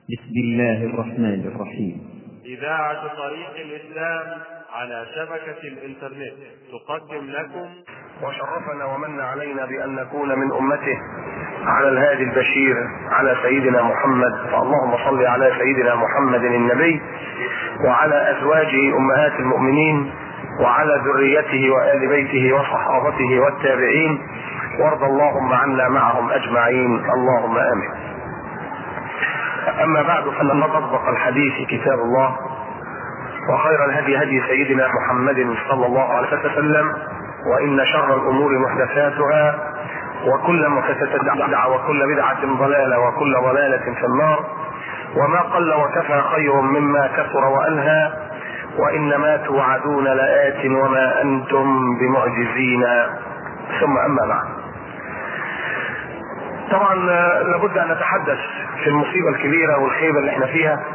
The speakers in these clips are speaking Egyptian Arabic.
بسم الله الرحمن الرحيم إذاعة طريق الإسلام على شبكة الإنترنت تقدم لكم وشرفنا ومن علينا بأن نكون من أمته على الهادي البشير على سيدنا محمد فاللهم صل على سيدنا محمد النبي وعلى أزواجه أمهات المؤمنين وعلى ذريته وآل بيته وصحابته والتابعين وارض اللهم عنا معهم أجمعين اللهم آمين أما بعد فإن نطبق الحديث كتاب الله وخير الهدي هدي سيدنا محمد صلى الله عليه وسلم وإن شر الأمور محدثاتها وكل محدثة بدعة وكل بدعة ضلالة وكل ضلالة في النار وما قل وكفى خير مما كثر وألهى وإنما توعدون لآت وما أنتم بمعجزين ثم أما بعد طبعا لابد أن نتحدث في المصيبة الكبيرة والخيبة اللي احنا فيها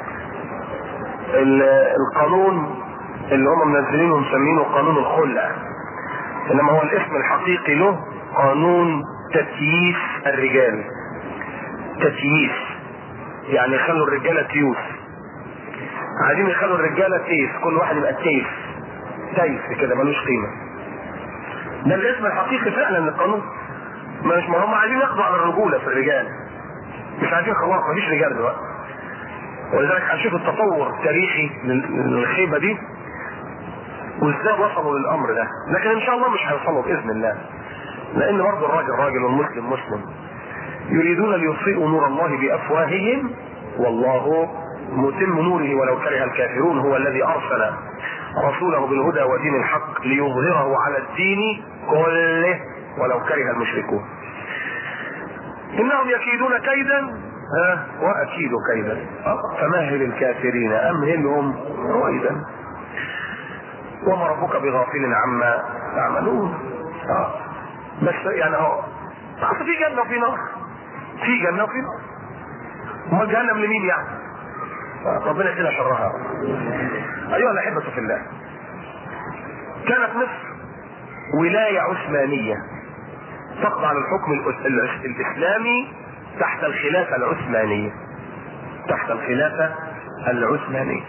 القانون اللي هم منزلينه مسمينه قانون الخلع انما هو الاسم الحقيقي له قانون تتييس الرجال تتييس يعني يخلوا الرجالة تيوس عايزين يخلوا الرجالة تيس كل واحد يبقى تيس تيس كده ملوش قيمة ده الاسم الحقيقي فعلا للقانون مش ما هم عايزين ياخدوا على الرجولة في الرجال مش عايزين خلاص مفيش رجال دلوقتي ولذلك هنشوف التطور التاريخي للخيبة دي وازاي وصلوا للامر ده لكن ان شاء الله مش هيوصلوا باذن الله لان برضه الراجل راجل والمسلم مسلم يريدون ليطفئوا نور الله بافواههم والله متم نوره ولو كره الكافرون هو الذي ارسل رسوله بالهدى ودين الحق ليظهره على الدين كله ولو كره المشركون انهم يكيدون كيدا ها واكيد كيدا فمهل الكافرين امهلهم رويدا وما ربك بغافل عما تعملون اه بس يعني اهو اصل في جنه وفي نار في جنه وفي نار امال جهنم لمين يعني؟ ربنا يقينا شرها ايها الاحبه في الله كانت مصر ولايه عثمانيه تخضع للحكم الاسلامي تحت الخلافه العثمانيه تحت الخلافه العثمانيه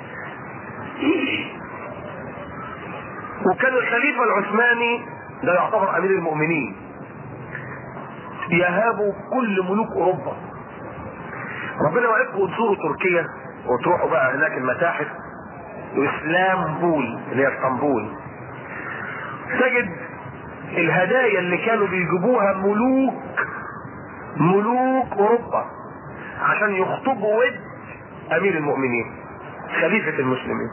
وكان الخليفة العثماني ده يعتبر أمير المؤمنين يهاب كل ملوك أوروبا ربنا وعدكم تزوروا تركيا وتروحوا بقى هناك المتاحف اسلامبول اللي هي اسطنبول تجد الهدايا اللي كانوا بيجيبوها ملوك ملوك اوروبا عشان يخطبوا ود امير المؤمنين خليفة المسلمين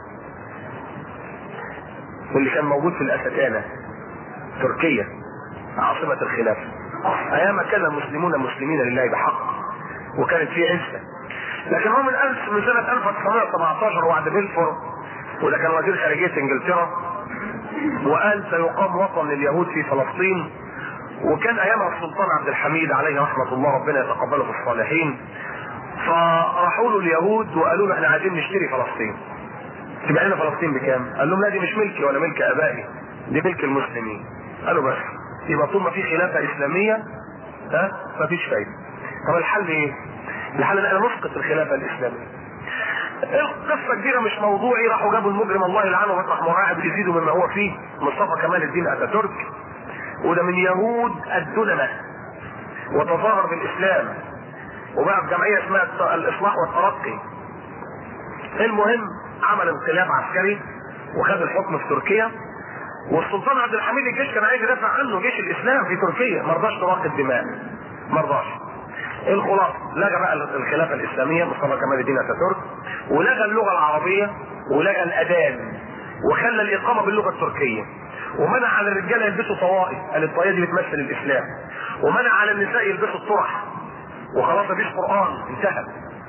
واللي كان موجود في الأستانة تركيا عاصمة الخلافة أيام كان المسلمون مسلمين لله بحق وكانت في عزة لكن هو من ألف من سنة 1917 وعد بلفور وده كان وزير خارجية انجلترا وقال سيقام وطن لليهود في فلسطين وكان ايامها السلطان عبد الحميد عليه رحمة الله ربنا يتقبله في الصالحين فراحوا له اليهود وقالوا له احنا عايزين نشتري فلسطين تبقى لنا فلسطين بكام؟ قال لهم لا دي مش ملكي ولا ملك ابائي دي ملك المسلمين قالوا بس يبقى طول ما في خلافه اسلاميه ها مفيش فايده طب الحل ايه؟ الحل ان انا نسقط الخلافه الاسلاميه قصة كبيرة مش موضوعي راحوا جابوا المجرم الله يلعنه مطرح ما قاعد يزيدوا مما هو فيه مصطفى كمال الدين اتاتورك وده من يهود الدنمة وتظاهر بالاسلام وبقى في جمعية اسمها الاصلاح والترقي المهم عمل انقلاب عسكري وخد الحكم في تركيا والسلطان عبد الحميد الجيش كان عايز يدافع عنه جيش الاسلام في تركيا ما رضاش تراق الدماء ما رضاش الخلاصه لغى بقى الخلافه الاسلاميه مصطفى كمال الدين اتاتورك ولغى اللغه العربيه ولغى الاذان وخلى الاقامه باللغه التركيه ومنع على الرجاله يلبسوا طوائف قال الطاقيه دي بتمثل الاسلام ومنع على النساء يلبسوا الطرح وخلاص مفيش قران انتهى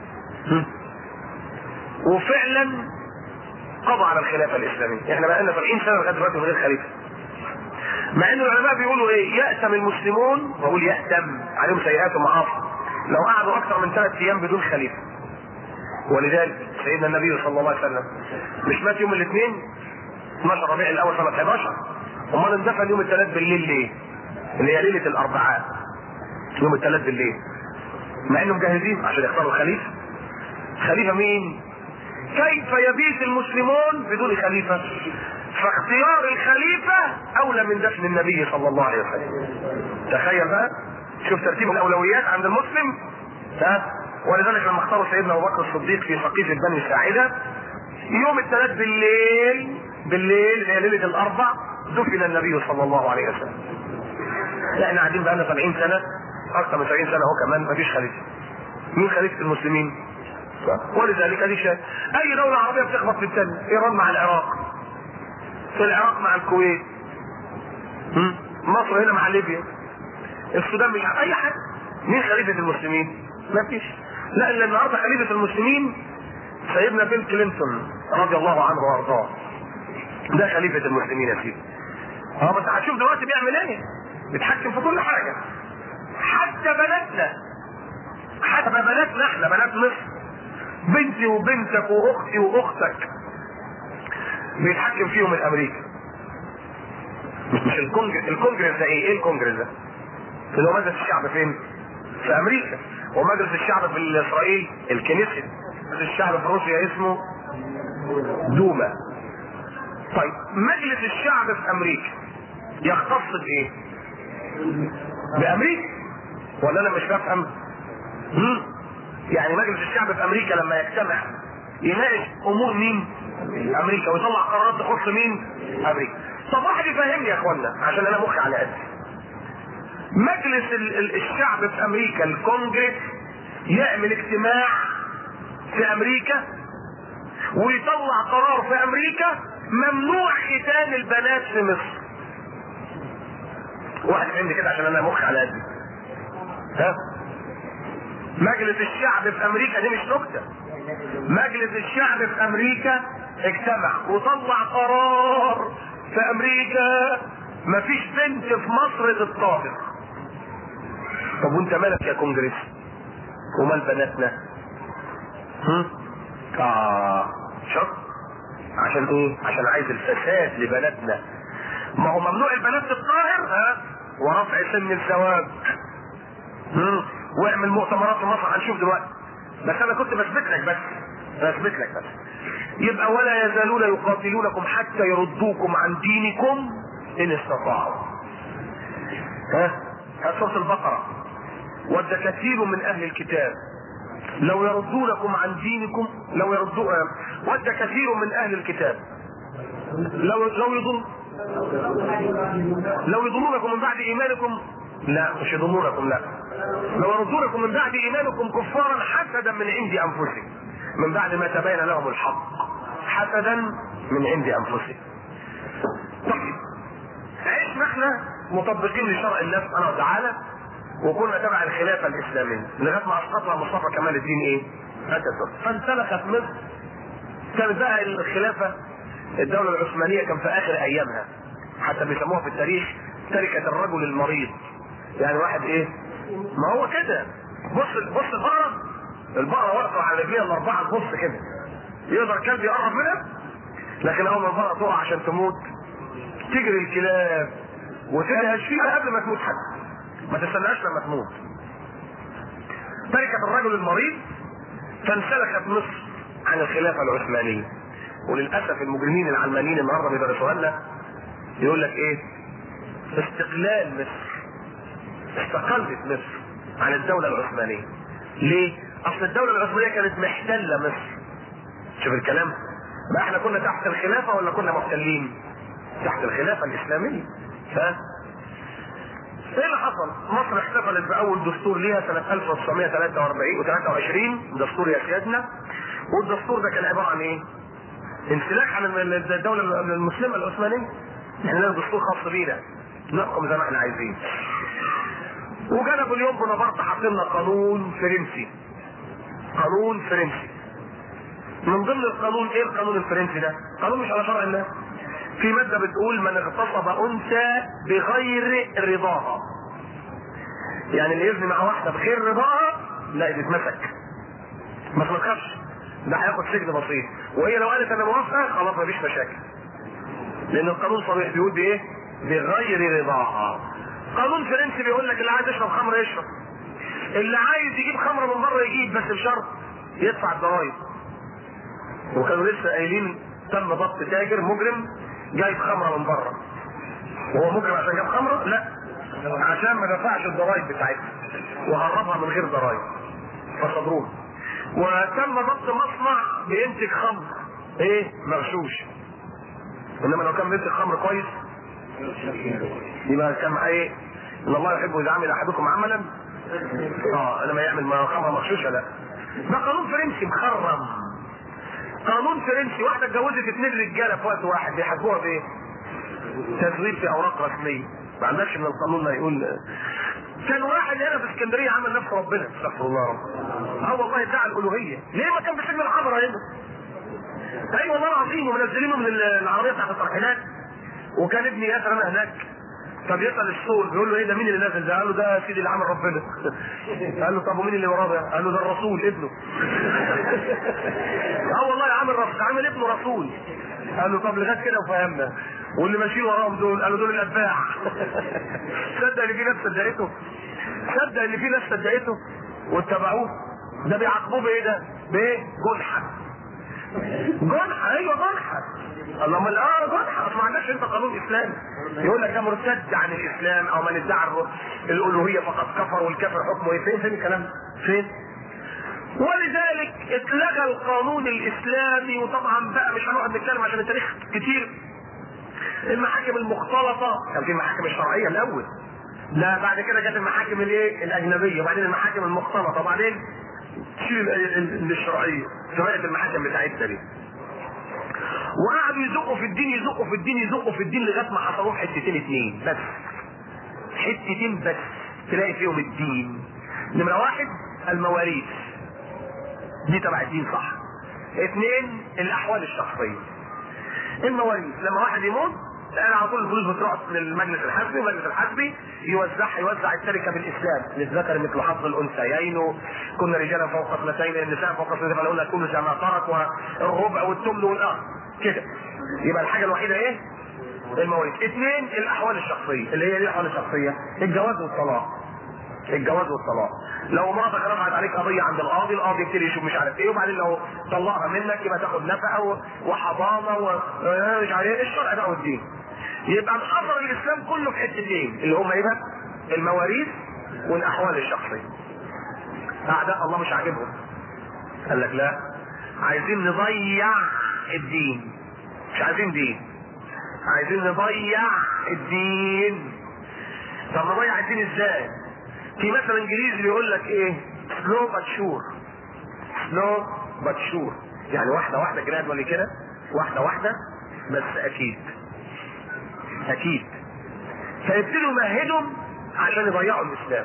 وفعلا قضى على الخلافه الاسلاميه احنا بقى لنا 70 سنه لغايه دلوقتي من غير خليفه مع ان العلماء بيقولوا ايه يأتم المسلمون واقول يأتم عليهم سيئات ومعاصي لو قعدوا اكثر من ثلاث ايام بدون خليفه ولذلك سيدنا النبي صلى الله عليه وسلم مش مات يوم الاثنين 12 ربيع الاول سنه 11 امال اندفن يوم الثلاث بالليل ليه؟ اللي هي ليله الاربعاء يوم الثلاث بالليل مع انهم جاهزين عشان يختاروا الخليفه خليفه مين كيف يبيت المسلمون بدون خليفه فاختيار الخليفه اولى من دفن النبي صلى الله عليه وسلم تخيل بقى شوف ترتيب الاولويات عند المسلم ها ولذلك لما اختاروا سيدنا ابو بكر الصديق في سقيفه بني ساعده يوم الثلاث بالليل بالليل اللي هي ليله الاربع دفن النبي صلى الله عليه وسلم لا احنا قاعدين بقى لنا 70 سنه اكثر من 70 سنه اهو كمان مفيش خليفه مين خليفه المسلمين؟ ولذلك ادي شيء اي دوله عربيه بتخبط في الثانيه ايران مع العراق في العراق مع الكويت هم؟ مصر هنا مع ليبيا السودان مش عارف اي حد مين خليفه المسلمين؟ ما فيش لا الا النهارده خليفه المسلمين سيدنا بيل كلينتون رضي الله عنه وارضاه ده خليفه المسلمين يا سيدي اه بس هتشوف دلوقتي بيعمل ايه بيتحكم في كل حاجه حتى بناتنا حتى بناتنا احنا بنات مصر بنتي وبنتك واختي واختك بيتحكم فيهم الامريكا مش الكونجرس الكونجرس ده ايه؟ ايه الكونجرس ده؟ اللي هو مجلس الشعب فين؟ في امريكا ومجلس الشعب في اسرائيل الكنيست مجلس الشعب في روسيا اسمه دوما طيب مجلس الشعب في امريكا يختص بايه؟ بامريكا ولا انا مش بفهم؟ مم. يعني مجلس الشعب في امريكا لما يجتمع يناقش امور مين؟ امريكا ويطلع قرارات تخص مين؟ امريكا. طب واحد يفهمني يا اخوانا عشان انا مخي على قد. مجلس ال- ال- الشعب في امريكا الكونجرس يعمل اجتماع في امريكا ويطلع قرار في امريكا ممنوع ختان البنات في مصر. واحد فهمني كده عشان انا مخي على قد. ها؟ مجلس الشعب في امريكا دي مش نكته مجلس الشعب في امريكا اجتمع وطلع قرار في امريكا مفيش بنت في مصر تتطهر طب وانت مالك يا كونجرس ومال بناتنا هم؟ اه شوف عشان ايه عشان عايز الفساد لبناتنا ما هو ممنوع البنات تتطهر ها ورفع سن الزواج مم. واعمل مؤتمرات في مصر هنشوف دلوقتي بس انا كنت بثبت لك بس بثبت لك بس يبقى ولا يزالون يقاتلونكم حتى يردوكم عن دينكم ان استطاعوا ها ها سوره البقره ود كثير من اهل الكتاب لو يردونكم عن دينكم لو يردوا ود كثير من اهل الكتاب لو لو يضل لو يضلونكم من بعد ايمانكم لا مش يضلونكم لا لو يردونكم من بعد ايمانكم كفارا حسدا من عند انفسهم من بعد ما تبين لهم الحق حسدا من عند انفسهم طيب عشنا احنا مطبقين لشرع الله سبحانه وتعالى وكنا تبع الخلافه الاسلاميه لغايه ما اسقطها مصطفى كمال الدين ايه؟ اتاتورك فانسلخت مصر كانت بقى الخلافه الدوله العثمانيه كان في اخر ايامها حتى بيسموها في التاريخ تركه الرجل المريض يعني واحد ايه؟ ما هو كده بص بص البقره البقره واقفه على رجليها الاربعه تبص كده يقدر كلب يقرب منها لكن اول ما البقره تقع عشان تموت تجري الكلاب وتدهش فيها قبل ما تموت حتى ما تستناش لما تموت تركت الرجل المريض فانسلخت مصر عن الخلافه العثمانيه وللاسف المجرمين العلمانيين النهارده بيدرسوها لنا يقول لك ايه استقلال مصر استقلت مصر عن الدولة العثمانية ليه؟ أصل الدولة العثمانية كانت محتلة مصر شوف الكلام ما احنا كنا تحت الخلافة ولا كنا محتلين؟ تحت الخلافة الإسلامية ف ايه اللي حصل؟ مصر احتفلت بأول دستور ليها سنة 1943 و23 دستور يا سيادنا والدستور ده كان عبارة عن ايه؟ انسلاخ عن الدولة المسلمة العثمانية احنا لنا دستور خاص بينا نحكم زي ما احنا عايزين وجنبوا اليوم بونابرت حاطين لنا قانون فرنسي قانون فرنسي من ضمن القانون ايه القانون الفرنسي ده؟ قانون مش على شرع الله في ماده بتقول من اغتصب انثى بغير رضاها يعني اللي يزني مع واحده بغير رضاها لا يتمسك بس ما تخافش ده هياخد سجن بسيط وهي لو قالت انا موافقه خلاص مفيش مشاكل لان القانون صريح بيقول بايه؟ بغير رضاها قانون فرنسي بيقول لك اللي عايز يشرب خمر يشرب اللي عايز يجيب خمر من بره يجيب بس بشرط يدفع الضرايب وكانوا لسه قايلين تم ضبط تاجر مجرم جايب خمره من بره وهو مجرم عشان جاب خمره لا عشان ما دفعش الضرايب بتاعتها وهربها من غير ضرايب فصدروه وتم ضبط مصنع بينتج خمر ايه مغشوش انما لو كان بينتج خمر كويس يبقى كان ايه ان الله يحب اذا عمل احدكم عملا اه لما يعمل ما خمره مغشوشه لا ده قانون فرنسي مخرم قانون فرنسي واحده اتجوزت اثنين رجاله في وقت واحد بيحاسبوها بايه؟ تزوير في اوراق رسميه ما عندكش من القانون ما يقول كان واحد هنا في اسكندريه عمل نفسه ربنا استغفر الله رب اه والله ادعى الالوهيه ليه ما كان بسجن الحضره هنا اي والله العظيم ومنزلينه من العربيه بتاعت الترحيلات وكان ابني ياسر انا هناك فبيسال السول بيقول له ايه ده مين اللي نازل ده؟ قال له ده سيدي اللي عمل ربنا. قال له طب ومين اللي وراه ده؟ قال له ده الرسول ابنه. اه والله عامل رسول عامل ابنه رسول. قال له طب لغايه كده وفهمنا. واللي ماشيين وراهم دول قالوا دول الاتباع. تصدق ان في ناس صدقته؟ تصدق ان في ناس صدقته واتبعوه؟ ده بيعاقبوه بايه ده؟ بايه؟ جنحه. جنحه ايوه جنحه. الله امال اه جنحه اصل ما عندكش انت قانون اسلامي. يقول لك ده مرتد عن الاسلام او من ادعى الالوهيه فقد كفر والكافر حكمه ايه؟ فين فين الكلام ده؟ فين؟ ولذلك اتلغى القانون الاسلامي وطبعا بقى مش هنقعد نتكلم عشان التاريخ كتير المحاكم المختلطه كان في المحاكم الشرعيه الاول لا بعد كده جت المحاكم الايه الاجنبيه وبعدين المحاكم المختلطه وبعدين تشيل الشرعيه شويه المحاكم بتاعتنا دي وقعدوا يزقوا في الدين يزقوا في الدين يزقوا في الدين لغايه ما حصلوه حتتين اتنين بس حتتين بس تلاقي فيهم الدين نمره واحد المواريث دي تبع الدين صح اثنين الاحوال الشخصيه المواريث لما واحد يموت انا على طول الفلوس بتروح للمجلس الحزبي المجلس الحزبي يوزعها يوزع التركه بالاسلام للذكر مثل حظ الانثيين كنا رجالا فوق اثنتين النساء فوق اثنتين فلهن كل ما ترك والربع والثمن والاخ كده يبقى الحاجه الوحيده ايه؟ المواريث اثنين الاحوال الشخصيه اللي هي ايه الاحوال الشخصيه؟ الجواز والطلاق الجواز والطلاق لو مراتك رفعت عليك قضيه عند القاضي القاضي يبتدي يشوف مش عارف ايه وبعدين لو طلقها منك يبقى تاخد نفقه وحضانه ومش عارف ايه الشرع بقى والدين يبقى انحصر الاسلام كله في حتتين اللي هم ايه بقى؟ المواريث والاحوال الشخصيه اعداء الله مش عاجبهم قال لك لا عايزين نضيع الدين مش عايزين دين عايزين نضيع الدين طب نضيع الدين ازاي في مثل انجليزي بيقول لك ايه سلو بات شور سلو بات شور يعني واحده واحده كده ولا كده واحده واحده بس اكيد اكيد فيبتدوا يمهدهم عشان يضيعوا الاسلام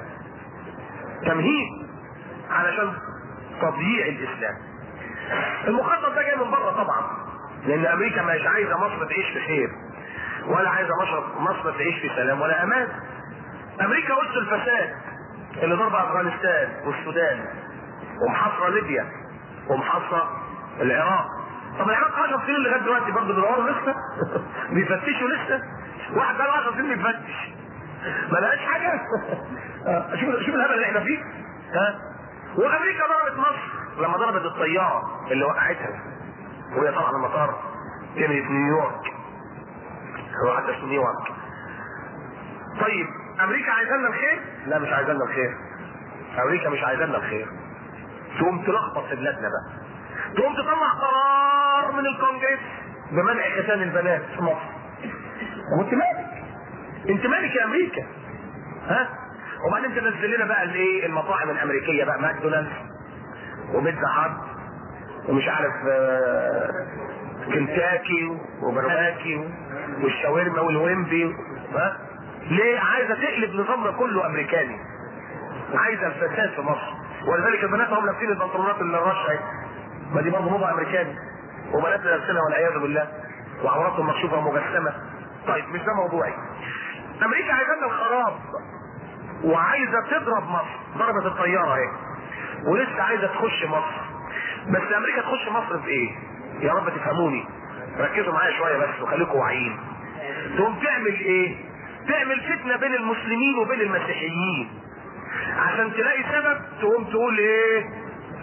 تمهيد علشان تضييع الاسلام المخطط ده جاي من بره طبعا لان امريكا مش عايزه مصر تعيش في خير ولا عايزه مصر مصر تعيش في سلام ولا امان امريكا قلت الفساد اللي ضرب افغانستان والسودان ومحاصره ليبيا ومحاصره العراق طب العراق 10 سنين لغايه دلوقتي برضه بيدوروا لسه بيفتشوا لسه واحد بقى 10 سنين بيفتش ما لقاش حاجه شوف شوف الهبل اللي احنا فيه ها وامريكا ضربت مصر لما ضربت الطياره اللي وقعتها وهي طبعا المطار كانت في نيويورك هو حتى في نيويورك طيب امريكا عايزه لنا الخير؟ لا مش عايزه لنا الخير. امريكا مش عايزه لنا الخير. تقوم تلخبط في بلادنا بقى. تقوم تطلع قرار من الكونجرس بمنع ختان البنات في مصر. وانت مالك؟ انت مالك يا امريكا؟ ها؟ وبعدين تنزل لنا بقى الايه المطاعم الامريكيه بقى ماكدونالدز وبيتزا هات ومش عارف كنتاكي وبرباكي والشاورما والويمبي ها؟ ليه عايزه تقلب نظامنا كله امريكاني عايزه الفساد في مصر ولذلك البنات هم لابسين البنطلونات اللي الرشه اهي ما دي برضه موضه امريكاني وبناتنا لابسينها والعياذ بالله وعوراتهم مكشوفه ومجسمه طيب مش ده موضوعي امريكا عايزه لنا الخراب وعايزه تضرب مصر ضربت الطياره اهي ولسه عايزه تخش مصر بس امريكا تخش مصر في ايه؟ يا رب تفهموني ركزوا معايا شويه بس وخليكم واعيين تقوم تعمل ايه؟ تعمل فتنه بين المسلمين وبين المسيحيين عشان تلاقي سبب تقوم تقول ايه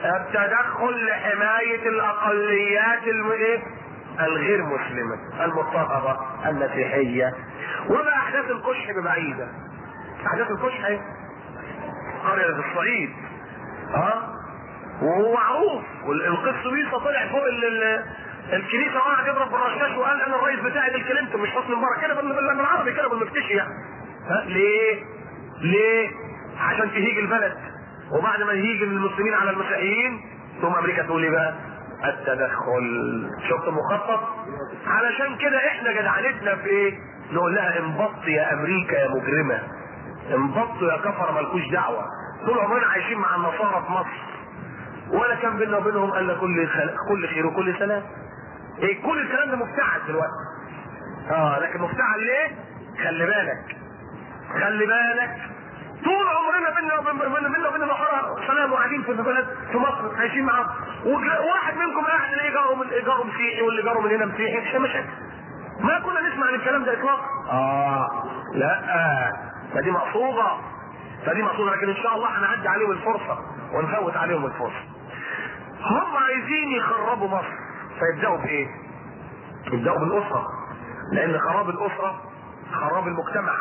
التدخل لحماية الأقليات الم... إيه؟ الغير مسلمة المضطهدة المسيحية وما أحداث الكشح ببعيدة أحداث الكشح إيه؟ قرية في الصعيد ها وهو معروف والقس بيصة طلع فوق ال... ال... الكنيسة وقعد يضرب بالرشاش وقال أنا الرئيس بتاعي ده كلمته مش حسن مبارك كده بال- بال- بالعربي كده بالمفتشي يعني ها ليه؟ ليه؟ عشان تهيج البلد وبعد ما يهيج المسلمين على المسيحيين ثم امريكا تقول ايه بقى؟ التدخل شفت المخطط؟ علشان كده احنا جدعنتنا في ايه؟ نقول لها انبط يا امريكا يا مجرمه انبطوا يا كفر مالكوش دعوه طول عمرنا عايشين مع النصارى في مصر ولا كان بيننا وبينهم الا كل خل... كل خير وكل سلام ايه كل الكلام ده مفتعل دلوقتي اه لكن مفتعل ليه؟ خلي بالك خلي بالك طول عمرنا بينا وبين بينا وبين النصارى سلام وقاعدين في البلد في مصر عايشين معاهم وواحد منكم قاعد اللي جاره من جاره مسيحي واللي جاره من هنا مسيحي مش مشاكل ما كنا نسمع عن الكلام ده اطلاقا اه لا فدي مقصوده فدي مقصوده لكن ان شاء الله هنعدي عليهم الفرصه ونفوت عليهم الفرصه هم عايزين يخربوا مصر فيبداوا بايه؟ يبداوا بالاسره لان خراب الاسره خراب المجتمع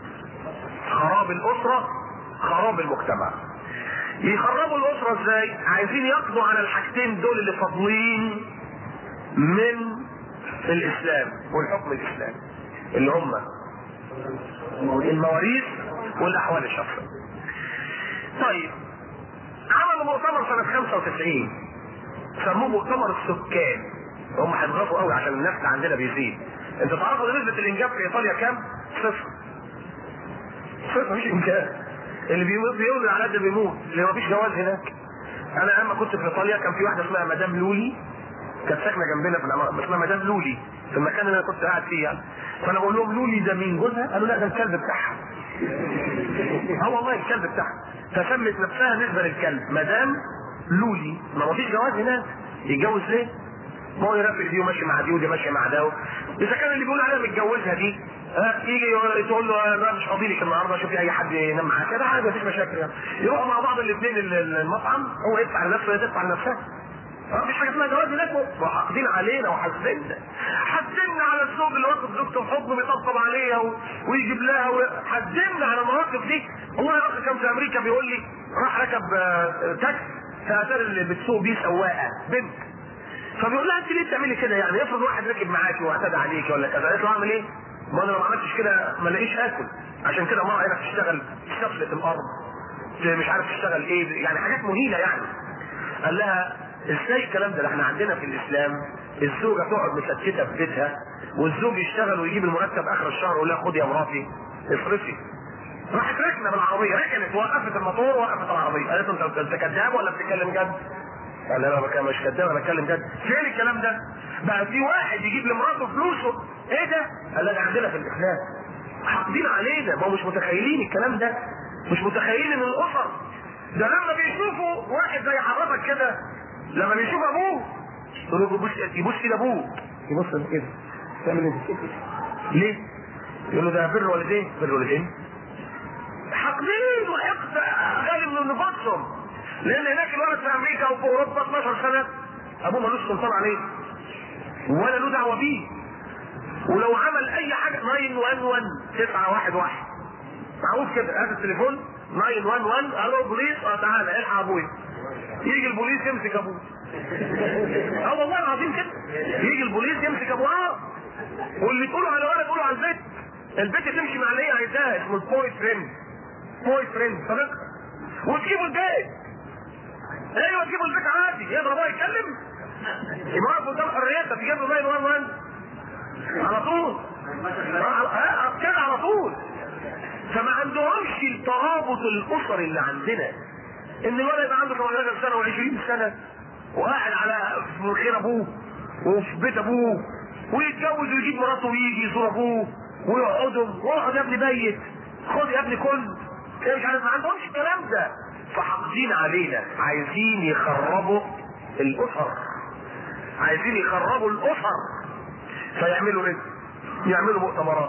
خراب الاسره خراب المجتمع يخربوا الاسره ازاي؟ عايزين يقضوا على الحاجتين دول اللي فاضلين من الاسلام والحكم الاسلامي اللي هم المواريث والاحوال الشخصيه. طيب عملوا مؤتمر سنه 95 سموه مؤتمر السكان هم هيضغطوا قوي عشان النفس عندنا بيزيد انت تعرفوا ان نسبه الانجاب في ايطاليا كام؟ صفر صفر مفيش انجاب اللي بيموت بيولد على قد بيموت اللي مفيش جواز هناك انا اما كنت في ايطاليا كان في واحده اسمها مدام لولي كانت ساكنه جنبنا في الأمر... اسمها مدام لولي في المكان اللي انا كنت قاعد فيه يعني فانا بقول لهم لولي ده مين جوزها؟ قالوا لا ده الكلب بتاعها اه والله الكلب بتاعها فسمت نفسها نسبه للكلب مدام لولي ما فيش جواز هناك يتجوز ليه؟ ما هو يرفق دي وماشي مع دي ودي ماشيه مع ده اذا كان اللي بيقول عليها متجوزها دي ها يجي يقول- تقول له انا مش فاضي لك النهارده شوفي اي حد ينام معاك كده عادي مفيش مشاكل يعني يروحوا مع بعض الاثنين المطعم هو يدفع لنفسه وهي تدفع لنفسها اه مفيش حاجه اسمها جواز هناك وحاقدين علينا وحاسدنا حاسدنا على الزوج اللي واخد زوجته في حضنه بيطبطب عليها و... ويجيب لها و... حاسدنا على المواقف دي والله الاخ كان في امريكا بيقول لي راح ركب آه، تاكسي فاتاري اللي بتسوق بيه سواقه بنت فبيقول لها انت ليه بتعملي كده يعني افرض واحد ركب معاكي واعتدى عليكي ولا كذا قالت له اعمل ايه؟ ما انا لو ما عملتش كده ما الاقيش اكل عشان كده المرأة هنا بتشتغل في سفلة الارض مش عارف تشتغل ايه يعني حاجات مهينة يعني قال لها ازاي الكلام ده ده احنا عندنا في الاسلام الزوجة تقعد مستكتة في بيتها والزوج يشتغل ويجيب المرتب اخر الشهر ويقول لها خدي يا مراتي اصرفي راحت ركنه بالعربيه ركنت وقفت الموتور وقفت العربيه قالت له انت انت كذاب ولا بتتكلم جد؟ قال لها انا مش كذاب انا بتكلم جد فين الكلام ده؟ بقى في واحد يجيب لمراته فلوسه ايه ده؟ قال لها ده عندنا في الاسلام حاقدين علينا ما هو مش متخيلين الكلام ده مش متخيلين ان الاسر ده لما بيشوفوا واحد زي حضرتك كده لما بيشوف ابوه يقول له يبص يبص كده ابوه يبص كده تعمل ايه؟ ليه؟ يقول له ده بر والدين بر والدين حاقدين وحقد غالب من نفوسهم لان هناك الولد في امريكا او في اوروبا 12 سنه ابوه ملوش سلطان عليه ولا له دعوه بيه ولو عمل اي حاجه 911 911 معروف كده هذا التليفون 911 الو بوليس اه تعالى الحق ابويا يجي البوليس يمسك ابوه اه والله العظيم كده يجي البوليس يمسك ابوه اه واللي تقولوا على ولد تقولوا على البيت البيت تمشي مع اللي هي عايزاه اسمه البوي فريند بوي فريند صديق وتجيبوا البيت ايوه تجيبوا البيت عادي يضرب هو يتكلم يبقى واقف قدام حريتها تجيب له 911 على طول اه كده على طول فما عندهمش الترابط الاسري اللي عندنا ان الولد يبقى عنده 18 سنه و20 سنه وقاعد على في خير ابوه وفي بيت ابوه ويتجوز ويجيب مراته ويجي يزور ابوه ويقعدوا واقعد يا ابني بيت خد يا ابني كل إيه مش عارف ما عندهمش الكلام ده فحاقدين علينا عايزين يخربوا الاسر عايزين يخربوا الاسر فيعملوا ايه؟ يعملوا مؤتمرات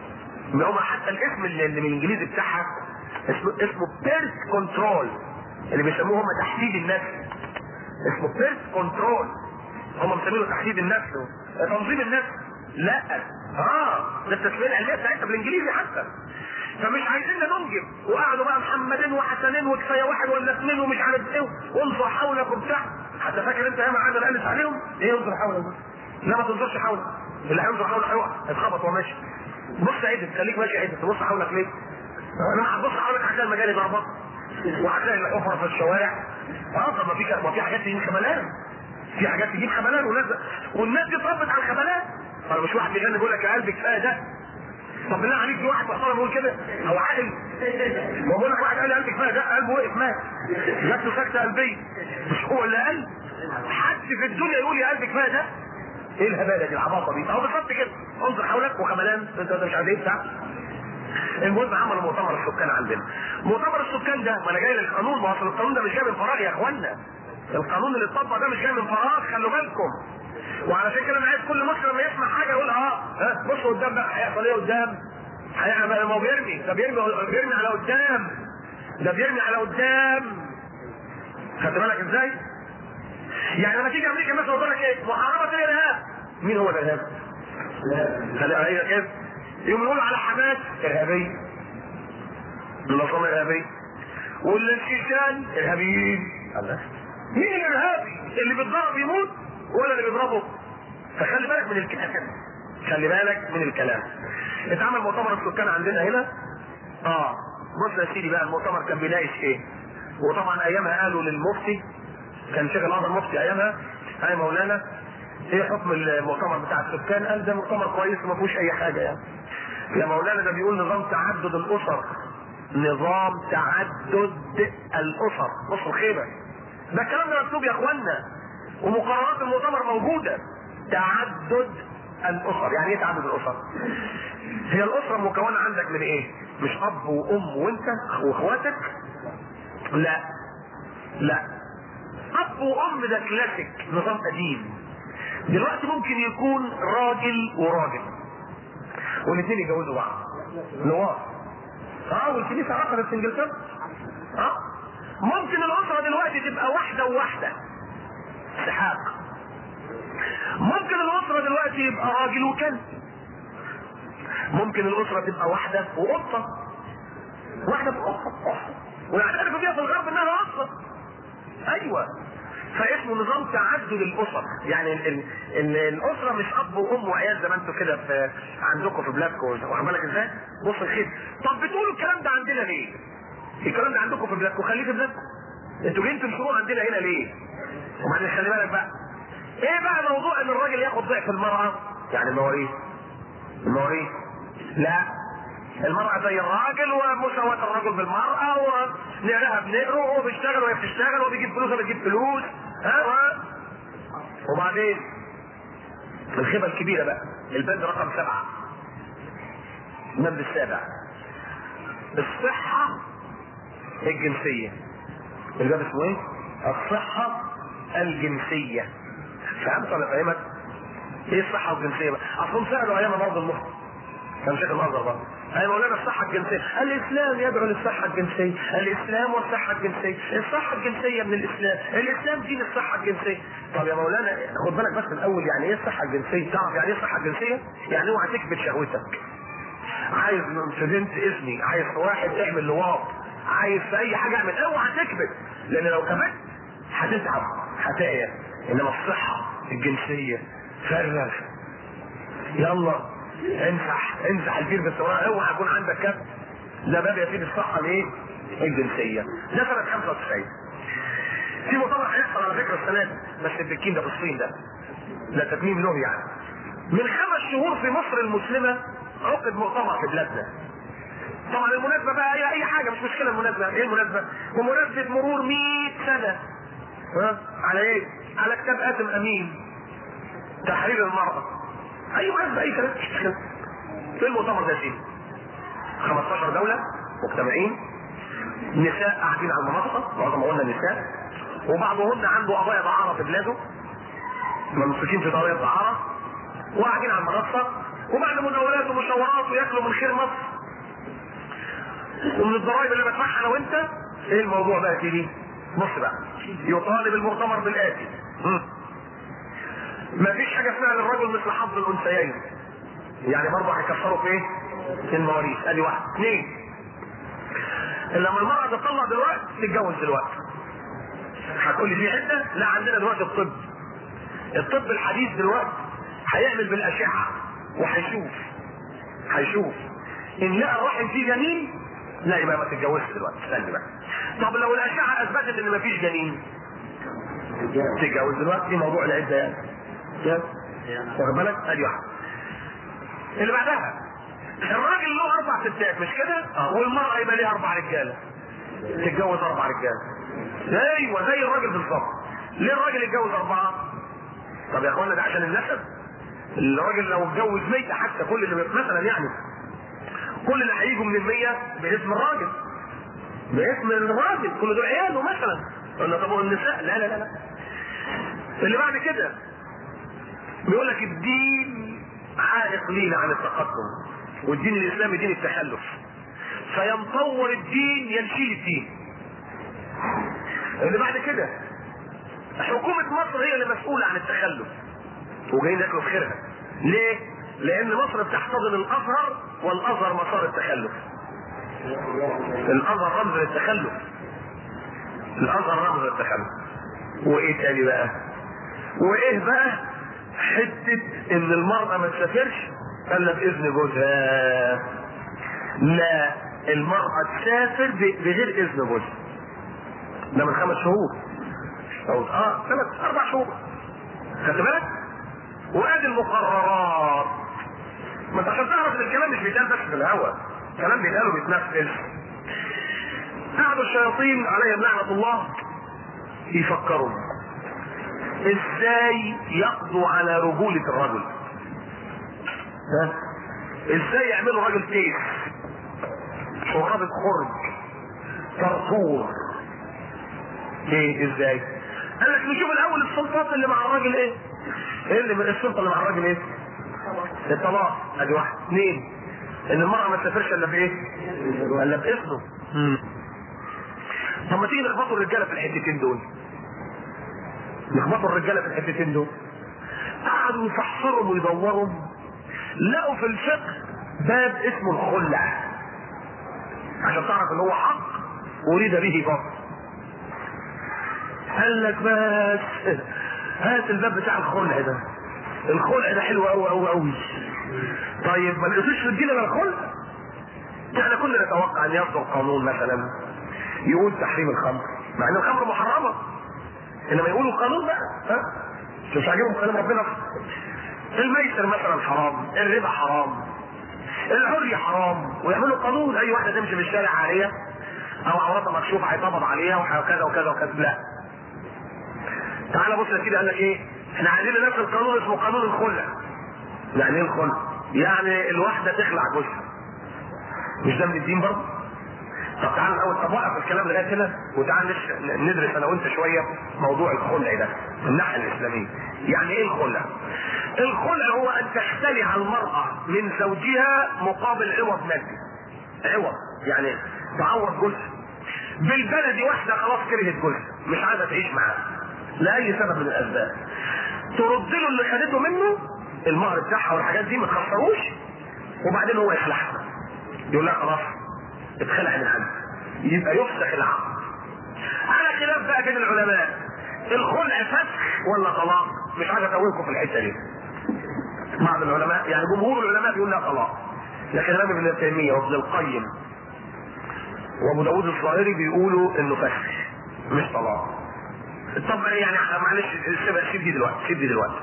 هم حتى الاسم اللي اللي من الانجليزي بتاعها اسمه اسمه بيرث كنترول اللي بيسموه هم تحديد النسل اسمه بيرث كنترول هم مسمينه تحديد النسل تنظيم النسل لا اه ده التسميه العلميه بتاعتها بالانجليزي حتى فمش عايزيننا ننجب وقعدوا بقى محمدين وحسنين وكفايه واحد ولا اثنين ومش عارف ايه وانظر حولك وبتاع حتى فاكر انت ياما قاعد الف عليهم ايه انظر حولك لا ما تنظرش حولك اللي هينظر حولك هيقع هيتخبط وهو ماشي بص عدل خليك ماشي عدل تبص حولك ليه؟ انا هتبص حولك هتلاقي المجال ضربات وهتلاقي الحفره في الشوارع اه طب ما في ما في حاجات تجيب خبلان في حاجات تجيب خبلان والناس والناس دي اتربت على الخبلان طب مش واحد بيغني بيقول لك يا قلبي كفايه ده طب بالله عليك في واحد محترم يقول كده او عاقل ما بقول لك واحد قال لي قلبي كفايه ده قلبه وقف مات جات له سكته قلبيه مش هو اللي قال حد في الدنيا يقول يا قلبي كفايه ده ايه الهباله دي العباطه دي اهو بالظبط كده انظر حولك وخملان انت مش عارف ايه بتاع المهم عملوا مؤتمر السكان عندنا مؤتمر السكان ده ما انا جاي للقانون ما اصل القانون ده مش جاي من فراغ يا اخوانا القانون اللي اتطبق ده مش جاي من فراغ خلوا بالكم وعلشان كده انا عايز كل مصري لما يسمع حاجه يقول اه ها بص قدام بقى هيحصل ايه قدام هيعمل ما هو بيرمي ده بيرمي بيرمي على قدام ده بيرمي على قدام خدت بالك ازاي؟ يعني لما تيجي امريكا مثلا تقول لك ايه محاربه الارهاب مين هو الارهاب؟ لا هي كده يقوم يقولوا على حماس ارهابيه منظمه ارهابيه والشيشان ارهابيين الله مين الارهابي اللي بيتضرب يموت ولا اللي بيضربه فخلي بالك من الكلام خلي بالك من الكلام اتعمل مؤتمر السكان عندنا هنا اه بص يا سيدي بقى المؤتمر كان بيناقش ايه وطبعا ايامها قالوا للمفتي كان شيخ الازهر مفتي ايامها هاي مولانا ايه حكم المؤتمر بتاع السكان قال ده مؤتمر كويس وما فيهوش اي حاجه يعني يا مولانا ده بيقول نظام تعدد الاسر نظام تعدد الاسر بص الخيبه ده الكلام ده مكتوب يا اخوانا ومقررات المؤتمر موجوده تعدد الاسر يعني ايه تعدد الاسر هي الاسره مكونه عندك من ايه مش اب وام وانت واخواتك لا لا اب وام ده كلاسيك نظام قديم دلوقتي ممكن يكون راجل وراجل والاثنين يتجوزوا بعض نوار اه والكنيسه عقدت في انجلترا اه ممكن الاسره دلوقتي تبقى واحده وواحده سحاق ممكن الاسره دلوقتي يبقى راجل وكلب ممكن الاسره تبقى واحده وقطه واحده وقطه ويعترفوا بيها في الغرب انها قطه ايوه فاسمه نظام تعدد الاسر يعني ال ال ال الاسره مش اب وام وعيال زي ما انتوا كده في عندكم في بلادكم واخد بالك ازاي؟ بص الخير طب بتقولوا الكلام ده عندنا ليه؟ الكلام ده عندكم في بلادكم خليه في بلادكم انتوا جايين تنشروه عندنا هنا ليه؟ وبعدين خلي بالك بقى ايه بقى موضوع ان الراجل ياخد ضعف المراه؟ يعني المواريث المواريث لا المرأة زي الراجل ومساواة الرجل بالمرأة ونقرها بنقره وهو بيشتغل وهي بتشتغل وهو بيجيب فلوس وهي بتجيب فلوس ها و... وبعدين الخيبة الكبيرة بقى البند رقم سبعة البند السابع الصحة الجنسية الباب اسمه ايه؟ الصحة الجنسية فهمت ولا فاهمك؟ ايه الصحة الجنسية بقى؟ اصلا سألوا ايام برضه المخ كان شيخ الازهر بقى اي مولانا الصحة الجنسية الاسلام يدعو للصحة الجنسية الاسلام والصحة الجنسية الصحة الجنسية من الاسلام الاسلام دين الصحة الجنسية طب يا مولانا خد بالك بس الاول يعني ايه الصحة الجنسية تعرف يعني ايه الصحة الجنسية يعني اوعى تكبت شهوتك عايز في بنت اذني عايز في واحد تعمل لواط عايز في اي حاجة اعمل اوعى تكبت لان لو كبت هتتعب هتعيا انما الصحة الجنسية فرغ يلا امسح امسح البير بالسواء اوعى يكون عندك كبت ده باب يفيد الصحه الايه؟ الجنسيه ده سنه 95 في مؤتمر هيحصل على فكره السنه دي بس البكين ده في الصين ده ده تتميم له يعني من خمس شهور في مصر المسلمه عقد مؤتمر في بلادنا طبعا المناسبة بقى اي اي حاجة مش مشكلة المناسبة ايه المناسبة؟ بمناسبة مرور 100 سنة ها على ايه؟ على كتاب آدم امين تحرير المرأة اي مناسبة اي كلام مش مشكلة في المؤتمر ده فين 15 دولة مجتمعين نساء قاعدين على المنصة معظم قلنا نساء وبعضهن عنده قضايا دعارة في بلاده ممسوكين في قضايا دعارة وقاعدين على المنصة وبعد مناولات ومشاورات وياكلوا من خير مصر ومن الضرائب اللي بدفعها انا وانت ايه الموضوع بقى يا سيدي؟ بص بقى يطالب المؤتمر بالآتي ما فيش حاجة اسمها للرجل مثل حظ الأنثيين يعني برضه هيكسروا في ايه؟ في المواريث ادي واحد اثنين لما المرأة تطلق دلوقتي تتجوز دلوقتي هتقول لي في عدة؟ لا عندنا دلوقتي الطب الطب الحديث دلوقتي هيعمل بالأشعة وهيشوف هيشوف إن لقى الرحم فيه جنين لا يبقى ما تتجوزش دلوقتي استنى بقى طب لو الأشعة أثبتت إن مفيش جنين تتجوز دلوقتي موضوع العدة يعني كده؟ واخد بالك؟ ادي واحد اللي بعدها الراجل له اربع ستات مش كده؟ والمرأة يبقى ليها اربع رجالة تتجوز اربع رجالة ايوه زي الراجل بالظبط ليه الراجل يتجوز اربعة؟ طب يا اخوانا ده عشان النسب الراجل لو اتجوز 100 حتى كل اللي مثلا يعني كل اللي هيجوا من المية باسم الراجل باسم الراجل كل دول عياله مثلا قلنا طب النساء لا لا لا لا اللي بعد كده بيقول لك الدين عائق لينا عن التقدم والدين الاسلامي دين التخلف فينطور الدين ينشيل الدين اللي بعد كده حكومة مصر هي اللي مسؤولة عن التخلف وجايين ياكلوا في خيرها ليه؟ لأن مصر بتحتضن الأزهر والأزهر مسار التخلف الأزهر رمز للتخلف الأزهر رمز للتخلف وإيه تاني بقى؟ وإيه بقى؟ حتة إن المرأة ما تسافرش إلا بإذن جوزها لا المرأة تسافر بغير إذن جوزها ده من خمس شهور أو اه ثلاث أربع شهور خدت بالك؟ وادي المقررات ما انت عشان تعرف ان الكلام مش بيتقال بس في الهوا الكلام بيتقال وبيتنفذ قعدوا الشياطين عليهم لعنة الله يفكروا ازاي يقضوا على رجولة الرجل ها؟ ازاي يعملوا راجل كيس شرابة خرج طرطور ايه ازاي قال لك نشوف الاول السلطات اللي مع الراجل ايه ايه اللي من السلطه اللي مع الراجل ايه الطلاق ادي واحد اثنين ان المرأة ما تسافرش الا بايه الا باذنه طب ما تيجي نخبطوا الرجاله في الحتتين دول نخبطوا الرجاله في الحتتين دول قعدوا يفحصرهم ويدوروا لقوا في الفقه باب اسمه الخلع عشان تعرف ان هو حق اريد به باطل قال لك بس هات الباب بتاع الخلع ده الخلع ده حلو قوي قوي قوي طيب ما لقيتوش في الدين الا الخلع احنا كنا نتوقع ان يصدر قانون مثلا يقول تحريم الخمر مع ان الخمر محرمه انما يقولوا قانون بقى ها مش عاجبهم كلام ربنا الميسر مثلا حرام الربا حرام العري حرام ويعملوا قانون اي واحده تمشي في الشارع عاريه او عورتها مكشوفه هيطبط عليها وكذا وكذا وكذا لا تعالى بص يا سيدي قال لك ايه احنا عايزين نفس القانون اسمه قانون الخلع يعني ايه الخلع يعني الواحده تخلع جوزها مش ده من الدين برضه طب تعالى الاول طب وقف الكلام لغايه هنا وتعالى ندرس انا وانت شويه موضوع الخلع ده من الناحيه الاسلاميه يعني ايه الخلع الخلع هو ان تختلع المراه من زوجها مقابل عوض مادي عوض يعني تعوض جوزها بالبلدي واحده خلاص كرهت جوزها مش عايزه تعيش معاه لاي سبب من الاسباب ترد له اللي خدته منه المهر بتاعها والحاجات دي ما تخسروش وبعدين هو يخلعها يقول لها خلاص اتخلع من عندي يبقى يفسخ العقد على خلاف بقى بين العلماء الخلع فسخ ولا طلاق مش عايز اطولكم في الحته دي بعض العلماء يعني جمهور العلماء بيقول لها طلاق لكن الامام ابن تيميه وابن القيم وابو داوود الظاهري بيقولوا انه فسخ مش طلاق طب يعني معلش سيب سيب دي دلوقتي سيب دي دلوقتي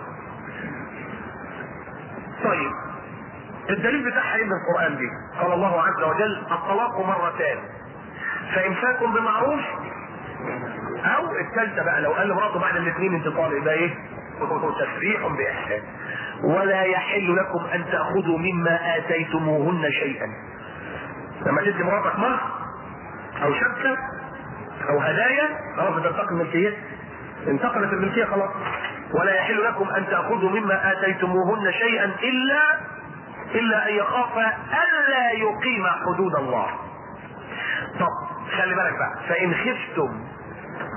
طيب الدليل بتاعها ايه من القران دي قال الله عز وجل الطلاق مرتان فامساك بمعروف او الثالثه بقى لو قال لمراته بعد الاثنين انت طالق يبقى ايه تسريح باحسان ولا يحل لكم ان تاخذوا مما اتيتموهن شيئا لما تدي مراتك مهر او شبكه او هدايا خلاص بتنتقل الملكيه انتقلت الملكيه خلاص ولا يحل لكم ان تاخذوا مما اتيتموهن شيئا الا الا ان يخاف الا يقيم حدود الله طب خلي بالك بقى فان خفتم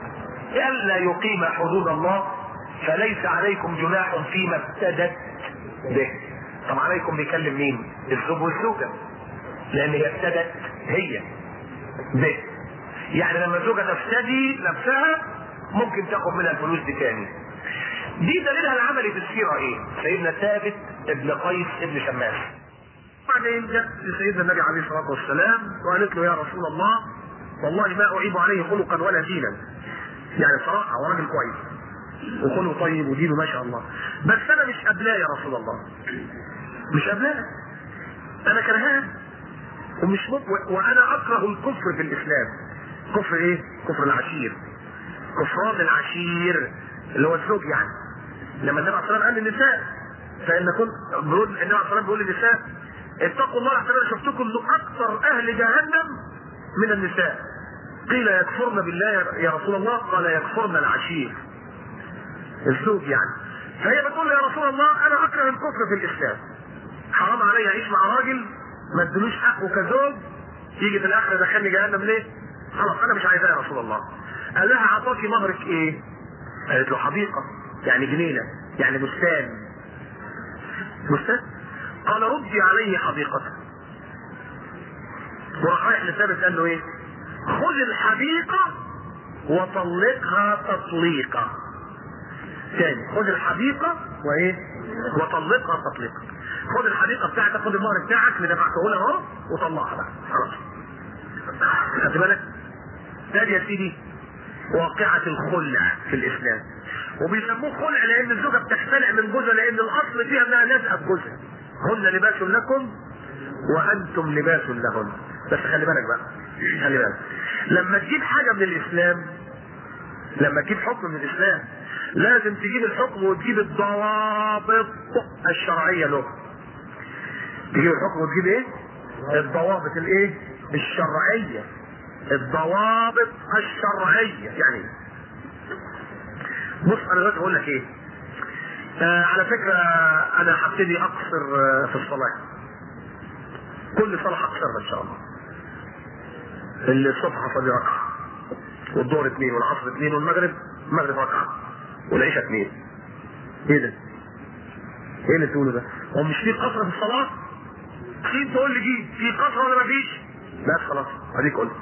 ألا يقيم حدود الله فليس عليكم جناح فيما ابتدت به طب عليكم بيكلم مين الزوج والزوجة لان هي ابتدت هي به يعني لما الزوجة تفتدي نفسها ممكن تاخد منها الفلوس دي تاني دي دليلها العملي في السيرة ايه سيدنا ثابت ابن قيس ابن شماس بعدين جت لسيدنا النبي عليه الصلاة والسلام وقالت له يا رسول الله والله ما أعيب عليه خلقا ولا دينا يعني صراحة هو راجل كويس وخلقه طيب ودينه ما شاء الله بس أنا مش قبلاه يا رسول الله مش قبلاه أنا كرهان ومش مط... و... وأنا أكره الكفر في الإسلام كفر إيه؟ كفر العشير كفران العشير اللي هو الزوج يعني لما النبي عليه الصلاة والسلام قال للنساء فإن كنت بيقول النبي عليه الصلاة والسلام بيقول للنساء اتقوا الله احسن انا شفتكم انه اكثر اهل جهنم من النساء قيل يكفرن بالله يا رسول الله قال يكفرن العشير الزوج يعني فهي بتقول له يا رسول الله انا اكره الكفر في الاسلام حرام علي اعيش مع راجل ما ادلوش حقه كزوج يجي في الاخر يدخلني جهنم ليه؟ خلاص انا مش عايزاه يا رسول الله قال لها اعطاكي مهرك ايه؟ قالت له حديقه يعني جنينه يعني بستان بستان قال ردي عليه حديقته وراح رايح لثابت قال له ايه خذ الحديقه وطلقها تطليقا تاني خذ الحديقه وايه وطلقها تطليقا خذ الحديقه بتاعتك خذ المهر بتاعك اللي دفعته لها اهو وطلعها بقى خلاص خدت بالك تاني يا سيدي واقعة الخلع في الإسلام وبيسموه خلع لأن الزوجة بتختلع من جوزها لأن الأصل فيها إنها لازقة بجوزها هن لباس لكم وانتم لباس لهن بس خلي بالك بقى خلي بالك لما تجيب حاجه من الاسلام لما تجيب حكم من الاسلام لازم تجيب الحكم وتجيب الضوابط الشرعيه له تجيب الحكم وتجيب ايه الضوابط الايه الشرعيه الضوابط الشرعيه يعني بص انا دلوقتي بقول لك ايه آه على فكرة أنا هبتدي أقصر آه في الصلاة. كل صلاة هقصرها إن شاء الله. اللي الصبح هصلي ركعة. والظهر اثنين والعصر اثنين والمغرب المغرب ركعة. والعشاء اثنين. إيه ده؟ إيه اللي تقوله ده؟ هو مش في قصر في الصلاة؟ في تقول لي جيب في قصر ولا مفيش؟ بس خلاص أديك قلت.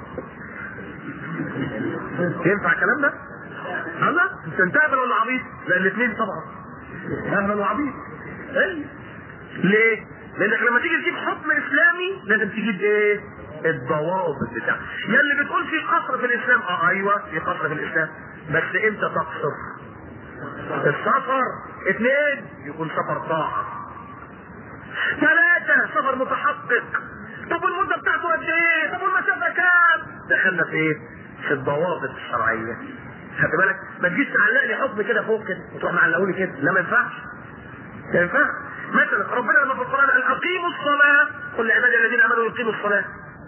ينفع الكلام ده؟ الله انت انت ولا عبيط؟ لا الاثنين طبعا. اهلا وعبيد ايه ليه لانك لما تيجي تجيب حكم اسلامي لازم تجيب ايه الضوابط بتاعته يا اللي بتقول في قصر في الاسلام اه ايوه في قصر في الاسلام بس امتى تقصر السفر اثنين يكون سفر طاعه ثلاثة سفر متحقق طب والمدة بتاعته قد ايه؟ طب والمسافة كام؟ دخلنا في ايه؟ في الضوابط الشرعية خدت بالك ما تجيش تعلق لي حكم كده فوق كده وتروح معلقه لي كده لا ما ينفعش ما ينفعش مثلا ربنا لما في القران قال اقيموا الصلاه قل لعبادي الذين امنوا يقيموا الصلاه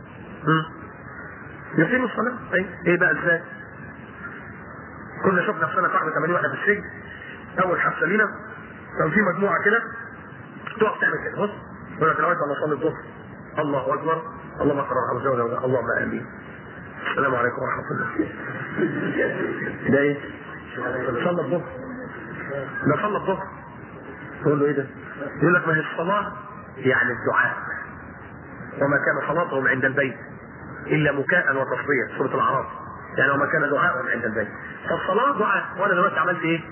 يقيموا الصلاه اي ايه بقى ازاي كنا شفنا في سنه صاحبه 80 واحده في السجن اول حفله لينا كان في مجموعه كده تقف تعمل كده بص يقول لك دلوقتي انا اصلي الظهر الله اكبر اللهم صل على محمد اللهم امين السلام عليكم ورحمة الله. ده ايه؟ صلى الظهر. ده صلى الظهر. تقول له ايه ده؟ يقول لك ما هي الصلاة يعني الدعاء. وما كان صلاتهم عند البيت إلا مكاء وتصدية سورة الأعراف. يعني وما كان دعاءهم عند البيت. فالصلاة دعاء وأنا دلوقتي عملت ايه؟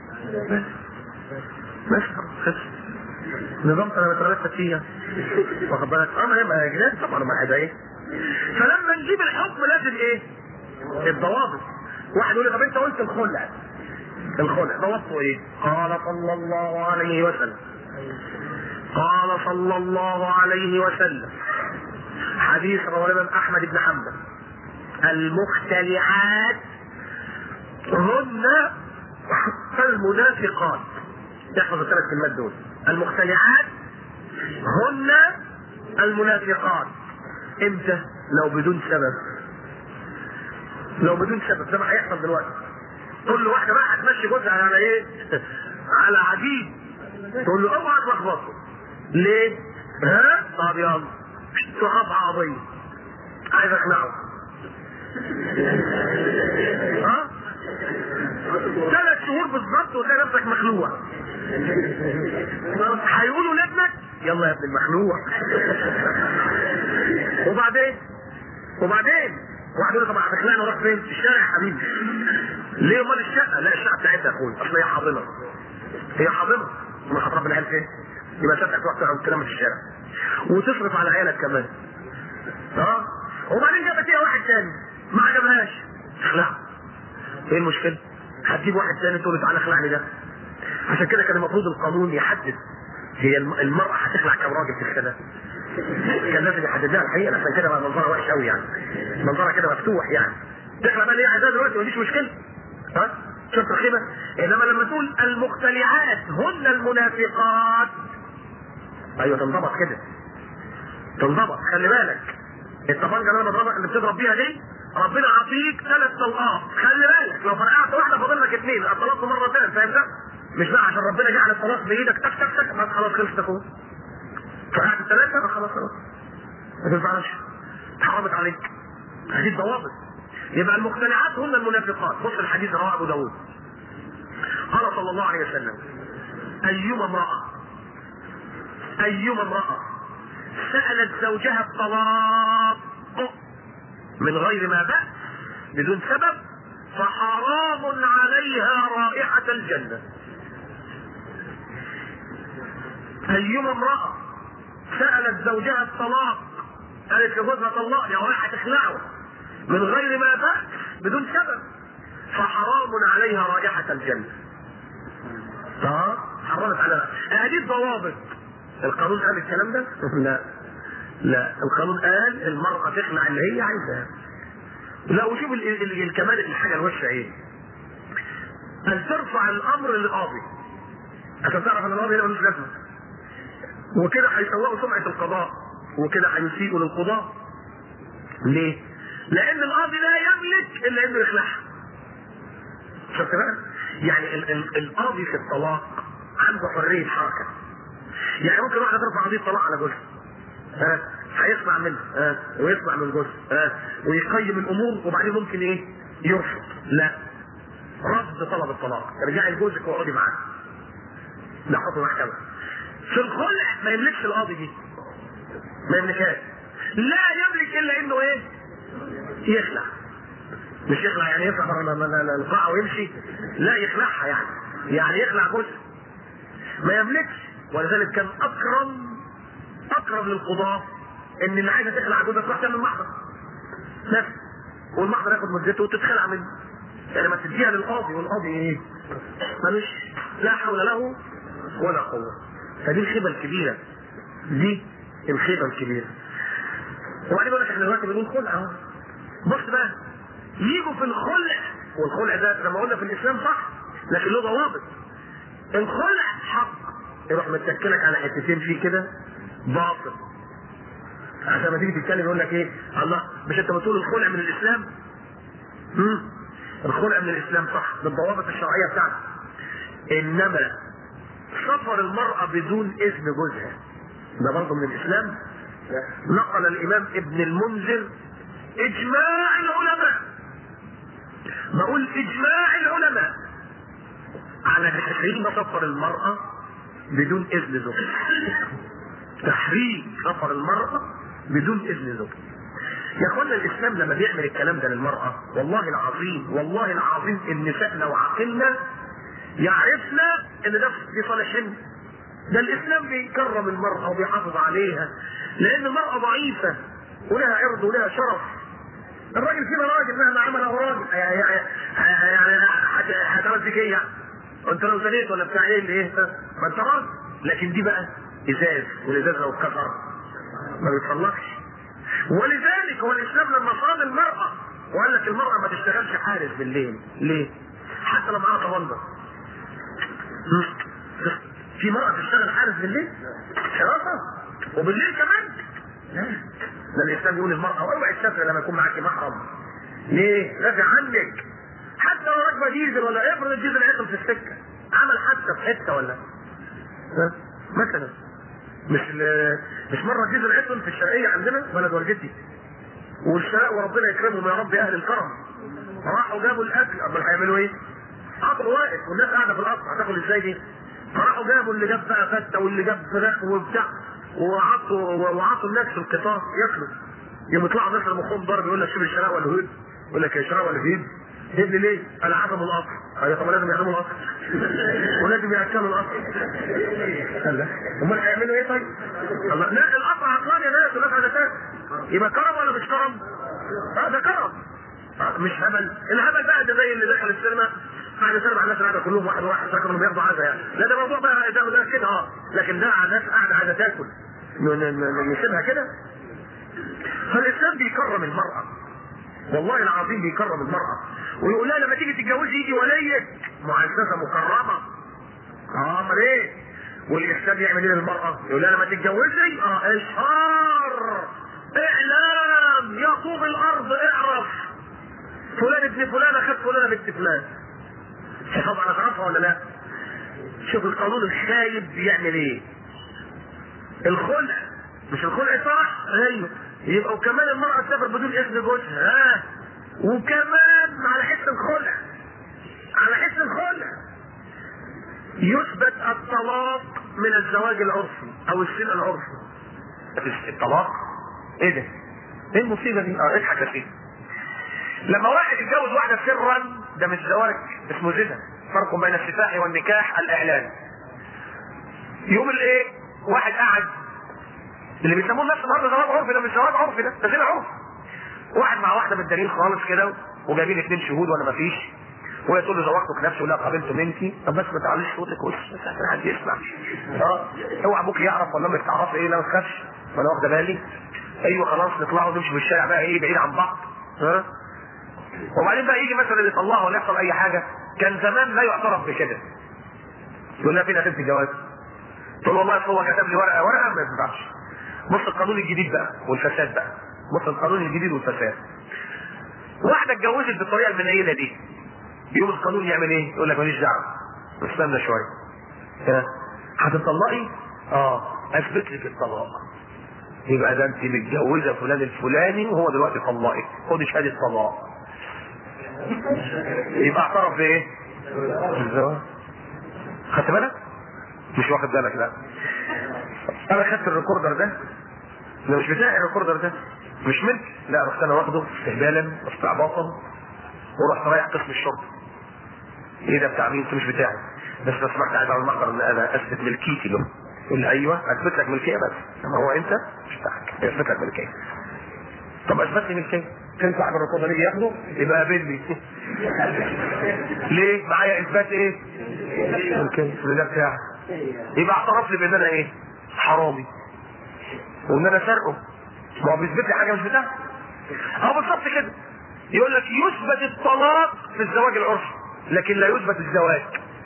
بس خلاص نظمت انا بترتب فيها واخد بالك اه ما هي جنان طبعا ما هيبقى ايه فلما نجيب الحكم لازم ايه الضوابط واحد يقول لي طب انت قلت الخلع الخلع ضوابطه ايه قال صلى الله عليه وسلم قال صلى الله عليه وسلم حديث رواه الامام احمد بن حنبل المختلعات هن المنافقات يحفظ الثلاث كلمات دول المختلعات هن المنافقات امتى لو بدون سبب لو بدون سبب ده ما هيحصل دلوقتي كل واحده بقى هتمشي جوزها على ايه على عجيب تقول له اوعى تلخبطه ليه ها طب يلا تخاف عربيه عايز اقنعه ها ثلاث شهور بالظبط وتلاقي نفسك مخلوع هيقولوا لابنك يلا يا ابن المخلوع وبعدين وبعدين واحد يقول لي طب هتخلعني نروح فين؟ الشارع يا حبيبي ليه امال الشقه؟ لا الشقه بتاعتها يا اخويا اصل هي حاضنه هي حاضنه ما هتربي العيال فين؟ يبقى تفتح تروح تقعد كلام في الشارع وتصرف على عيالك كمان اه وبعدين جابت فيها واحد تاني ما عجبهاش اخلعه ايه المشكله؟ هتجيب واحد تاني تقول له تعالى اخلعني ده عشان كده كان المفروض القانون يحدد هي الم- المرأة هتخلع كم راجل في السنة كان لازم يحددها الحقيقة عشان كده بقى منظرها وحش قوي يعني منظرها كده مفتوح يعني تخلع بقى اللي هي عايزاها دلوقتي مفيش مشكلة ها شفت الخيبة انما لما تقول المختلعات هن المنافقات ايوه تنضبط كده تنضبط خلي بالك الطبنجه اللي انا بضربك اللي بتضرب بيها دي ربنا عطيك ثلاث طلقات خلي بالك لو فرقعت واحده فاضل لك اثنين الطلاق مرتين فاهم ده؟ مش بقى عشان ربنا جعل الطلاق بايدك تك تك تك بس خلاص خلصت اهو فرقعت الثلاثه بس خلاص خلاص ما تنفعش اتحرمت عليك هذه الضوابط يبقى المقتنعات هن المنافقات بص الحديث رواه ابو داود قال صلى الله عليه وسلم ايما امراه ايما امراه سالت زوجها الطلاق من غير ما بأس بدون سبب فحرام عليها رائحة الجنة أيما امرأة سألت زوجها الطلاق قالت لجوزها طلقني أو رايحة تخلعه من غير ما بأس بدون سبب فحرام عليها رائحة الجنة اه حرمت عليها هذه الضوابط القانون قال الكلام ده؟ لا لا القانون قال المرأة تخلع اللي هي عايزاه لا وشوف ال- ال- ال- كمان الحاجة الوحشة ايه ان ترفع الامر للقاضي عشان تعرف ان القاضي هنا ملوش لازمة وكده هيسوقوا سمعة القضاء وكده هيسيئوا للقضاء ليه؟ لان القاضي لا يملك الا انه يخلعها شفت بقى؟ يعني ال- ال- القاضي في الطلاق عنده حرية حركة يعني ممكن واحدة ترفع قضية طلاق على جوزها ها هيسمع منه ها ويسمع من جوزها ها ويقيم الامور وبعدين ممكن ايه يرفض لا رفض طلب الطلاق ارجعي لجوزك واقعدي معاه ده حكم محكمه في الخلع ما يملكش القاضي دي ما يملكهاش لا يملك الا انه ايه يخلع مش يخلع يعني يطلع بره ال- ال- ال- القاعه ويمشي لا يخلعها يعني يعني يخلع جوزها ما يملكش ولذلك كان اكرم اقرب للقضاء ان اللي عايزه تخلع جوزها تروح تعمل محضر بس والمحضر ياخد مدته وتتخلع منه يعني ما تديها للقاضي والقاضي ايه؟ ملوش لا حول له ولا قوه فدي الخيبه الكبيره دي الخيبه الكبيره وبعدين يقول لك احنا دلوقتي بنقول خلع اهو بص بقى يجوا في الخلع والخلع ده زي ما قلنا في الاسلام صح لكن له ضوابط الخلع حق يروح متكلك على حتتين فيه كده باطل عشان ما تيجي تتكلم يقول لك ايه الله مش انت بتقول الخلع من الاسلام مم. الخلع من الاسلام صح بالضوابط الشرعيه بتاعته انما سفر المراه بدون اذن جوزها ده برضه من الاسلام نقل الامام ابن المنذر اجماع العلماء بقول اجماع العلماء على تحريم سفر المراه بدون اذن زوجها تحريم سفر المرأة بدون إذن زوجها. يا اخوانا الإسلام لما بيعمل الكلام ده للمرأة والله العظيم والله العظيم إن نسائنا وعقلنا يعرفنا إن ده في صالحنا. ده الإسلام بيكرم المرأة وبيحافظ عليها لأن المرأة ضعيفة ولها عرض ولها شرف. الراجل فينا راجل مهما عمل هو راجل يعني يعني هتمسك ايه يعني؟ انت لو زنيت ولا بتاع ايه اللي ايه؟ ما انت راجل لكن دي بقى ازاز والازاز لو اتكسر ما بيتصلحش ولذلك هو الاسلام لما صاد المراه وقال لك المراه ما تشتغلش حارس بالليل ليه؟ حتى لو معاها طبنجه في مرأة تشتغل حارس بالليل؟ حراسة وبالليل كمان؟ لا ده الإسلام يقول المرأة اوعي تسافر لما يكون معاكي محرم ليه؟ دافع عنك حتى لو راكبة ديزل ولا افرض الديزل عطل في السكة عمل حادثة في حتة ولا ها؟ مثلا مش ال- مش مره ديزل عطل في الشرقيه عندنا بلد والدتي والشراء وربنا يكرمهم يا رب اهل الكرم راحوا جابوا الاكل امال هيعملوا ايه؟ قطر واقف والناس قاعده في القطر هتاكل ازاي دي؟ فراحوا جابوا اللي جاب بقى فته واللي جاب فراخ وبتاع وعطوا وعطوا الناس في القطار ياكلوا يوم يطلعوا الناس مخهم ضرب يقول لك شوف الشراء ولا هيد يقول لك يا شراء ولا هيد هيد ليه؟ انا عدم القطر هي طبعا لازم يعدموا القطر ولازم ياكلوا القطر قال لا امال هيعملوا ايه طيب؟ الله لا القطر عطلان يا ناس والناس عايزه تاكل يبقى كرم ولا مش كرم؟ اه ده كرم آه، مش هبل الهبل بقى ده زي اللي دخل السينما بعد سنه الناس قاعده كلهم واحد واحد فاكروا انهم بياخدوا عزا يعني لا ده موضوع بقى ده ده كده اه لكن ده على ناس قاعده عايزه تاكل ن- ن- ن- نسيبها كده فالاسلام بيكرم المراه والله العظيم بيكرم المراه ويقول لها لما تيجي تتجوزي يجي وليك معززه مكرمه اه امال ايه والاسلام يعمل ايه للمراه يقول لها لما تتجوزي اه اشهار اعلام يا طوب الارض اعرف فلان ابن فلان اخذ فلان بنت فلان طبعا تعرفها ولا لا شوف القانون الخايب بيعمل ايه الخلع مش الخلع صح ايوه يبقى وكمان المرأة تسافر بدون اذن جوزها ها وكمان على حس الخلع على حس الخلع يثبت الطلاق من الزواج العرفي او السن العرفي الطلاق ايه ده؟ ايه المصيبه دي؟ اه اضحك يا سيدي لما واحد يتجوز واحده سرا ده مش زواج اسمه زنا فرق بين السفاح والنكاح الاعلان يوم الايه واحد قاعد اللي بيسموه الناس النهارده زواج عرفي ده مش زواج عرفي ده ده زنا عرفي واحد مع واحده بالدليل خالص كده وجايبين اثنين شهود وانا مفيش وهي تقول له زوجتك نفسي ولا قابلت بنتي طب بس ما تعليش صوتك وش بس عشان حد يسمع اه اوعى ابوك يعرف ولا امك تعرف ايه لا ما تخافش ما انا واخده بالي ايوه خلاص نطلع ونمشي في الشارع بقى ايه بعيد عن بعض ها وبعدين بقى يجي مثلا يطلعها ولا يحصل اي حاجه كان زمان لا يعترف بكده يقول لها فين هتنت الجواز تقول والله أصل هو كتب لي ورقه ورقه ما ينفعش بص القانون الجديد بقى والفساد بقى بص القانون الجديد والفساد واحده اتجوزت بالطريقه المنيله دي يوم القانون يعمل ايه؟ يقول لك ماليش دعوه استنى شويه ها هتطلقي؟ اه اثبت لك الطلاق يبقى ده انت متجوزه فلان الفلاني وهو دلوقتي طلقك خدي شهاده طلاق يبقى اعترف بايه؟ بالزواج خدت بالك؟ مش واخد بالك لا انا خدت الريكوردر ده ده مش بتاعي الريكوردر ده مش ملك لا رحت انا واخده استهبالا واستعباطا ورحت رايح قسم الشرطه ايه ده بتاع مين انت مش بتاعي بس لو سمحت عايز على المحضر ان انا اثبت ملكيتي له يقول لي ايوه اثبت لك ملكيه بس اما هو انت مش بتاعك اثبت لك ملكيه طب اثبت لي ملكيه كان صاحب الرقابه يجي ياخده يبقى قابلني ليه معايا اثبات ايه ملكيه ده بتاعك يبقى اعترف لي بان انا ايه حرامي وان انا سرقه ما هو بيثبت لي حاجه مش بتاعتي اه بالظبط كده يقول لك يثبت الطلاق في الزواج العرفي لكن لا يثبت الزواج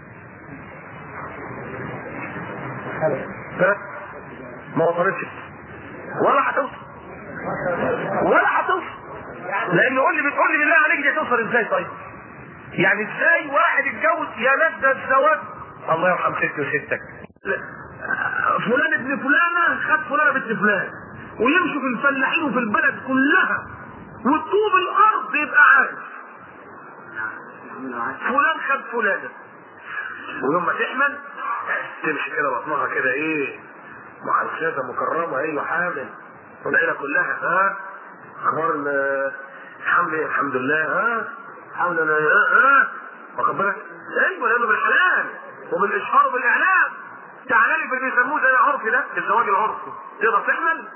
ها؟ ما وصلتش ولا هتوصل ولا هتوصل لان قول لي بتقول لي بالله عليك دي هتوصل ازاي طيب يعني ازاي واحد يتجوز يا ناس ده الزواج الله يرحم ستي وستك لا. فلان ابن فلانه خد فلانه بنت فلان ويمشوا في الفلاحين وفي البلد كلها وطوب الارض يبقى عارف فلان خد فلانه ويوم ما تحمل تمشي كده بطنها كده ايه معززه مكرمه ايوه حامل والعيله كلها ها اخبار ال- الحمل إيه؟ الحمد لله ها الحمد لله ها ها واخد بالك ايوه لانه بالحلال وبالاشهار وبالاعلام تعالى لي في اللي بيسموه زي العرفي ده الزواج العرفي تقدر تحمل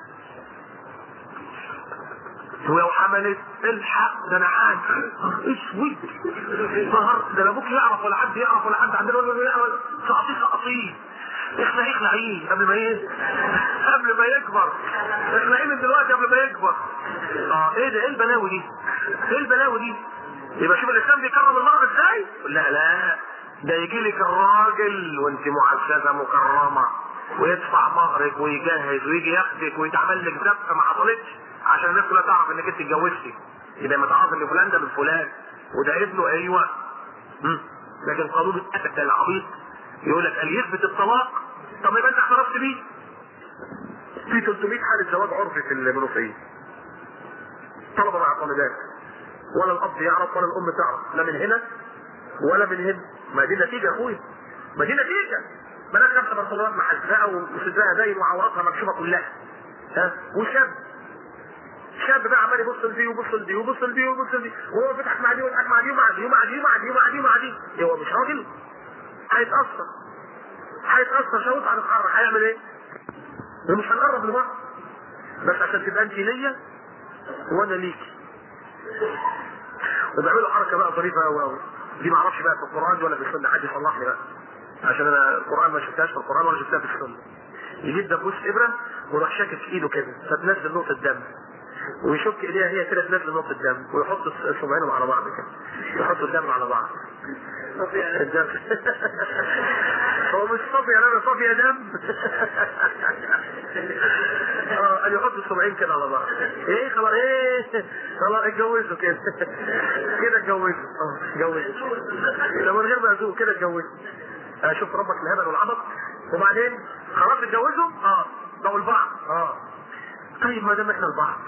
ولو حملت الحق ده انا عاد اسود ظهر ده لا ابوك يعرف ولا حد يعرف ولا حد عندنا ولا يعرف سقطيه سقطيه اخلعيه اخلعيه قبل ما ايه قبل ما يكبر اخلعيه من دلوقتي قبل ما يكبر اه ايه ده ايه البلاوي دي ايه البلاوي دي يبقى شوف الاسلام بيكرم المرض ازاي لا لا ده يجي لك الراجل وانت معززه مكرمه ويدفع مهرك ويجهز ويجي ياخدك ويتعمل لك زفه ما حصلتش عشان الناس كلها تعرف انك انت اتجوزتي يبقى ما تعرف ان فلان ده من فلان وده ابنه ايوه مم. لكن قانون الاسد ده العبيط يقول لك قال يثبت الطلاق طب يبقى انت اعترفت بيه في 300 حاله زواج عرفي في المنوفيه طلبه مع طالبات ولا الاب يعرف ولا الام تعرف لا من هنا ولا من هنا ما دي نتيجه يا اخويا ما دي نتيجه ما انا خمسه بنطلونات محزقه وصدرها باين وعوراتها مكشوفه كلها ها وشاب شاب بقى عمال يبص لدي ويبص لدي ويبص لدي ويبص لدي وهو بيضحك مع دي ويضحك مع دي ومع دي ومع دي ومع دي ومع دي ومع دي هو مش راجل هيتاثر هيتاثر شوط هنتحرك هيعمل ايه؟ ومش هنقرب لبعض بس عشان تبقى انت ليا وانا ليكي وبيعملوا حركه بقى ظريفه قوي قوي دي ما اعرفش بقى في القران ولا في السنه حد يصلح لي بقى عشان انا القران ما شفتهاش في القران ولا شفتها في السنه يجيب دبوس ابره ويروح شاكك في ايده كده فتنزل نقطه دم ويشك ايديها هي كده تنزل نقطه دم ويحط صبعينهم على بعض كده يحطوا الدم على بعض الدم هو مش صافي يعني انا صافي دم اه قال يحط الصبعين كده على بعض ايه خلاص ايه خلاص اتجوزوا كده كده اتجوزوا اه اتجوزوا ده من غير ما يزوق كده اتجوزوا اشوف ربك الهبل والعبط وبعدين خلاص اتجوزوا اه بقوا لبعض اه طيب ما دام احنا لبعض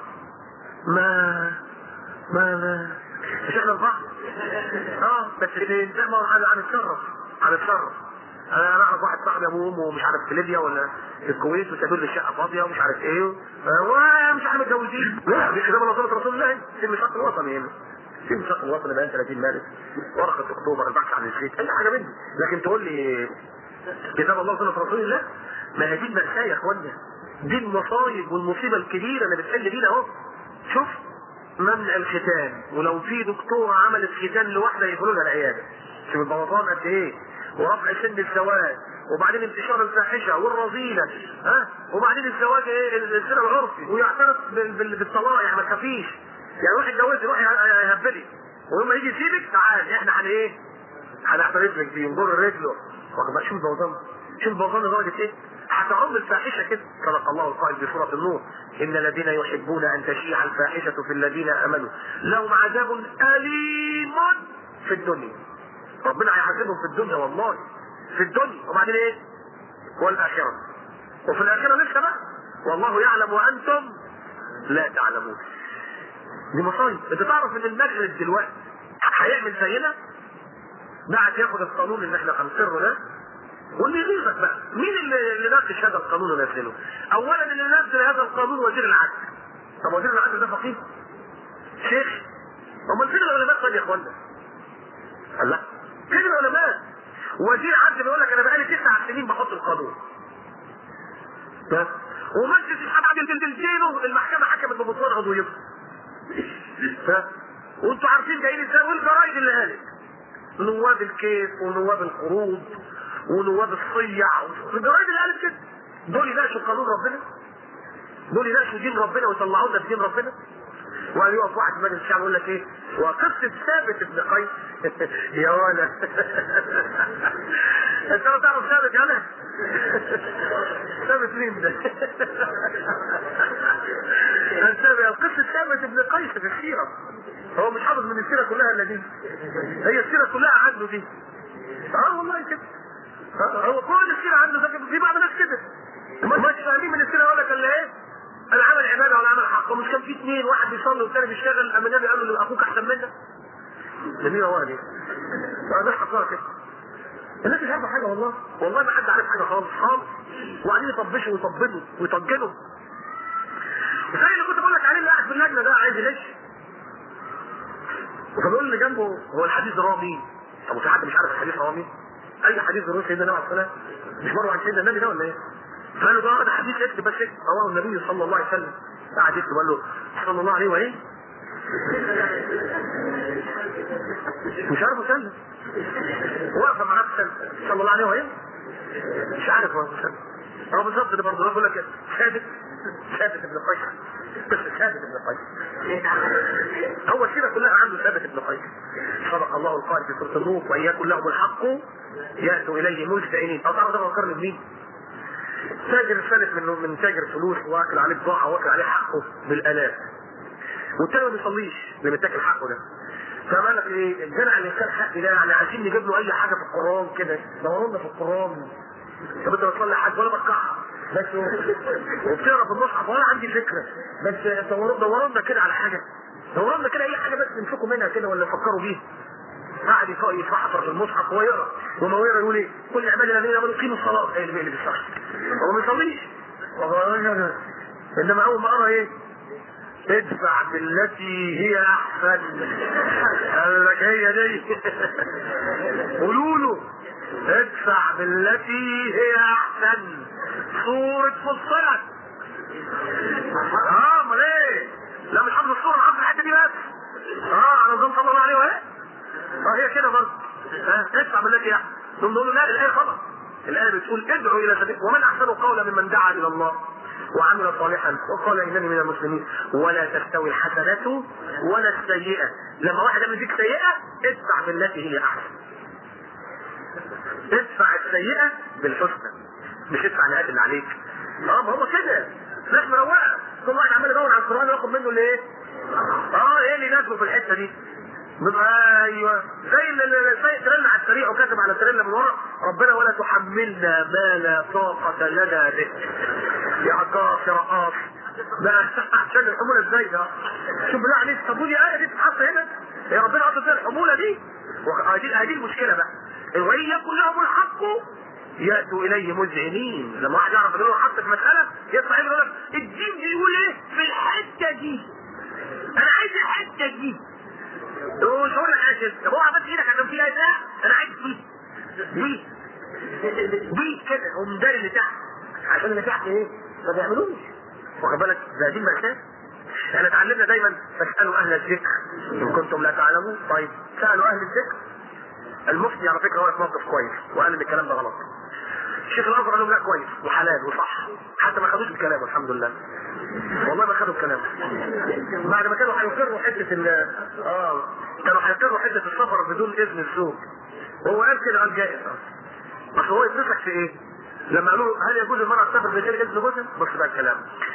ما ما ما مش احنا لبعض اه بس فين لا ما هو هنتصرف هنتصرف انا انا اعرف واحد صاحبي ابوه وامه مش عارف في ليبيا ولا في الكويت وسابوا له الشقه فاضيه ومش عارف ايه ومش عارف متجوزين لا دي كتاب الله رسول الله في الميثاق الوطني هنا في الميثاق الوطني بقى 30 مارس ورقه اكتوبر البحث عن الزيت اي حاجه مني لكن تقول لي كتاب الله وسنه رسول الله ما هي دي المأساة يا اخوانا دي المصايب والمصيبه الكبيره اللي بتحل بينا اهو شوف منع الختان ولو في دكتوره عملت ختان لواحده يقولوا لها العياده شوف البوظان قد ايه ورفع سن الزواج وبعدين انتشار الفاحشه والرذيله ها وبعدين الزواج ايه السن العرفي ويعترف بال- بال- بالطلاق يعني ما تخافيش يعني روح اتجوزي روح يهبلي ولما يجي يسيبك تعال احنا هن ايه؟ هنعترف لك بيه ونجر رجله واخد بالك شوف البوظان شوف البوظان لدرجه ايه؟ هتعم الفاحشه كده صدق الله القائل في سوره النور ان الذين يحبون ان تشيع الفاحشه في الذين امنوا لهم عذاب اليم في الدنيا ربنا هيحاسبهم في الدنيا والله في الدنيا وبعدين ايه؟ والاخره وفي الاخره لسه بقى والله يعلم وانتم لا تعلمون دي مصايب انت تعرف ان المغرب دلوقتي هيعمل زينا بعد ياخد القانون اللي احنا هنصره ده واللي يغيظك بقى مين اللي اللي ناقش هذا القانون ونزله؟ اولا اللي نزل هذا القانون وزير العدل طب وزير العدل ده فقيه؟ شيخ امال فين العلماء طيب يا اخوانا؟ قال لا فين العلماء؟ وزير عدل بيقول لك انا بقالي تسع سنين بحط القانون ها؟ ومجلس الشعب عدل دلدلتينه المحكمه حكمت ببطلان عضويته ها؟ وانتوا عارفين جايين ازاي والجرايد اللي قالت نواب الكيف ونواب القروض ونواب الصيع الجرايد اللي قالت كده دول يناقشوا قانون ربنا دول يناقشوا دين ربنا ويطلعوا لنا في دين ربنا وقال يقف واحد في مجلس الشعب يقول لك ايه وقصه ثابت ابن قيس يا ولا انت لو تعرف ثابت يا ولا ثابت مين ده؟ ثابت قصه ثابت ابن قيس في السيره هو مش حافظ من السيره كلها الا دي هي السيره كلها عنده دي اه والله كده آه، هو كل السيره عنده ده في بعض الناس كده ما مش فاهمين من السيره يقول لك الا ايه انا عمل عباده ولا عمل حق ومش كان في اثنين واحد بيصلي والثاني بيشتغل اما النبي قال له اخوك احسن منك جميل والله دي ده حقها كده الناس مش عارفه حاجه والله والله ما حد عارف حاجه خالص خالص وقاعدين يطبشوا ويطبلوا ويطجنوا زي اللي كنت بقول لك عليه اللي قاعد في اللجنه ده عايز يلش فبيقول اللي جنبه هو الحديث ده رواه مين؟ طب في حد مش عارف الحديث رواه مين؟ اي حديث رواه سيدنا النبي عليه الصلاه والسلام مش مره عن سيدنا النبي ده ولا ايه؟ فقال له ده ده حديث اكتب بس اكتب رواه النبي صلى الله عليه وسلم قعد يكتب قال له صلى الله عليه وايه؟ مش عارف اسلم واقفه معاه بسلم صلى الله عليه وايه؟ مش عارف هو مسلم هو بالظبط ده برضه بيقول لك ثابت ثابت ابن قيس بس ثابت ابن قيس هو السيره كلها عنده ثابت ابن قيس صدق الله القائل في سوره النور وان يكن لهم الحق ياتوا اليه ملتئمين او تعرف ده فكرني بمين؟ تاجر سالف من من تاجر فلوس واكل عليه بضاعه واكل عليه حقه بالالاف والتاني ما بيصليش اللي بيتاكل حقه ده فقال لك ايه الجدع اللي كان حقي ده يعني عايزين نجيب له اي حاجه في القران كده دوروا لنا في القران طب انت بتصلي حاجه ولا بتكحر بس وبتقرا في المصحف ولا عندي فكره بس دوروا دوروا لنا كده على حاجه دوروا لنا كده اي حاجه بس نمسكوا منها كده ولا نفكروا بيها قاعد يفحصر في المصحف وهو يقرا وما هو يقرا يقول ايه كل عباد الذين امنوا قيموا الصلاه ايه اللي بيقلب الصلاه هو ما بيصليش وهو- انما اول ما قرا ايه ادفع بالتي هي احسن قال لك هي دي قولوا له ادفع بالتي هي احسن سورة فصلت اه امال ايه لا مش حافظ الصورة حافظ الحتة دي بس اه على نظام صلى الله عليه وسلم اه هي كده برضه ها ادفع بالتي هي احسن ثم نقول له لا الايه غلط الايه بتقول ادعوا الى سبيل ومن احسن قولا ممن دعا الى الله وعمل صالحا وقال انني من المسلمين ولا تستوي الحسنة ولا السيئة لما واحد يعمل فيك سيئة ادفع بالتي هي احسن ادفع السيئة بالحسنى مش ادفع النهاية اللي عليك اه ما هو كده ناس مروقة كل واحد عمال يدور على القرآن وياخد منه الايه؟ اه ايه اللي يناسبه في الحتة دي؟ بيبقى ايوه زي اللي اللي سايق ترن على السريع وكاتب على التريلا من ورا ربنا ولا تحملنا ما لا طاقة لنا به يا عقاص يا رقاص ده عشان الحمولة ازاي ده شوف بالله عليك طب ودي آية دي تتحط هنا يا ربنا حاطط فيها الحمولة دي وهذه هذه المشكلة بقى وإن يكن لهم الحق يأتوا إليه مذعنين لما واحد يعرف إن هو حط في مسألة يطلع يقول لك الدين بيقول إيه في الحتة دي أنا عايز الحتة دي ومش هقول لك حاجه طب اوعى بس ايدك عشان في ايه لا انا عايز دي دي دي كده ومداري اللي تحت عشان اللي تحت ايه ما بيعملوش واخد بالك ده دي المأساة احنا اتعلمنا دايما فاسألوا اهل الذكر ان كنتم لا تعلمون طيب سألوا اهل الذكر المفتي على فكره واقف موقف كويس وقال ان الكلام ده غلط الشيخ الازهر قال لهم لا كويس وحلال وصح حتى ما خدوش بكلامه الحمد لله والله ما خدوا بكلامه بعد ما كانوا هيقروا حته ال اه كانوا هيقروا حته السفر بدون اذن الزوج وهو قال كده قال جائز اه اصل هو يتمسك في ايه؟ لما قالوا له هل يجوز المرأة تسافر بغير إذن جوزها؟ بص بقى الكلام.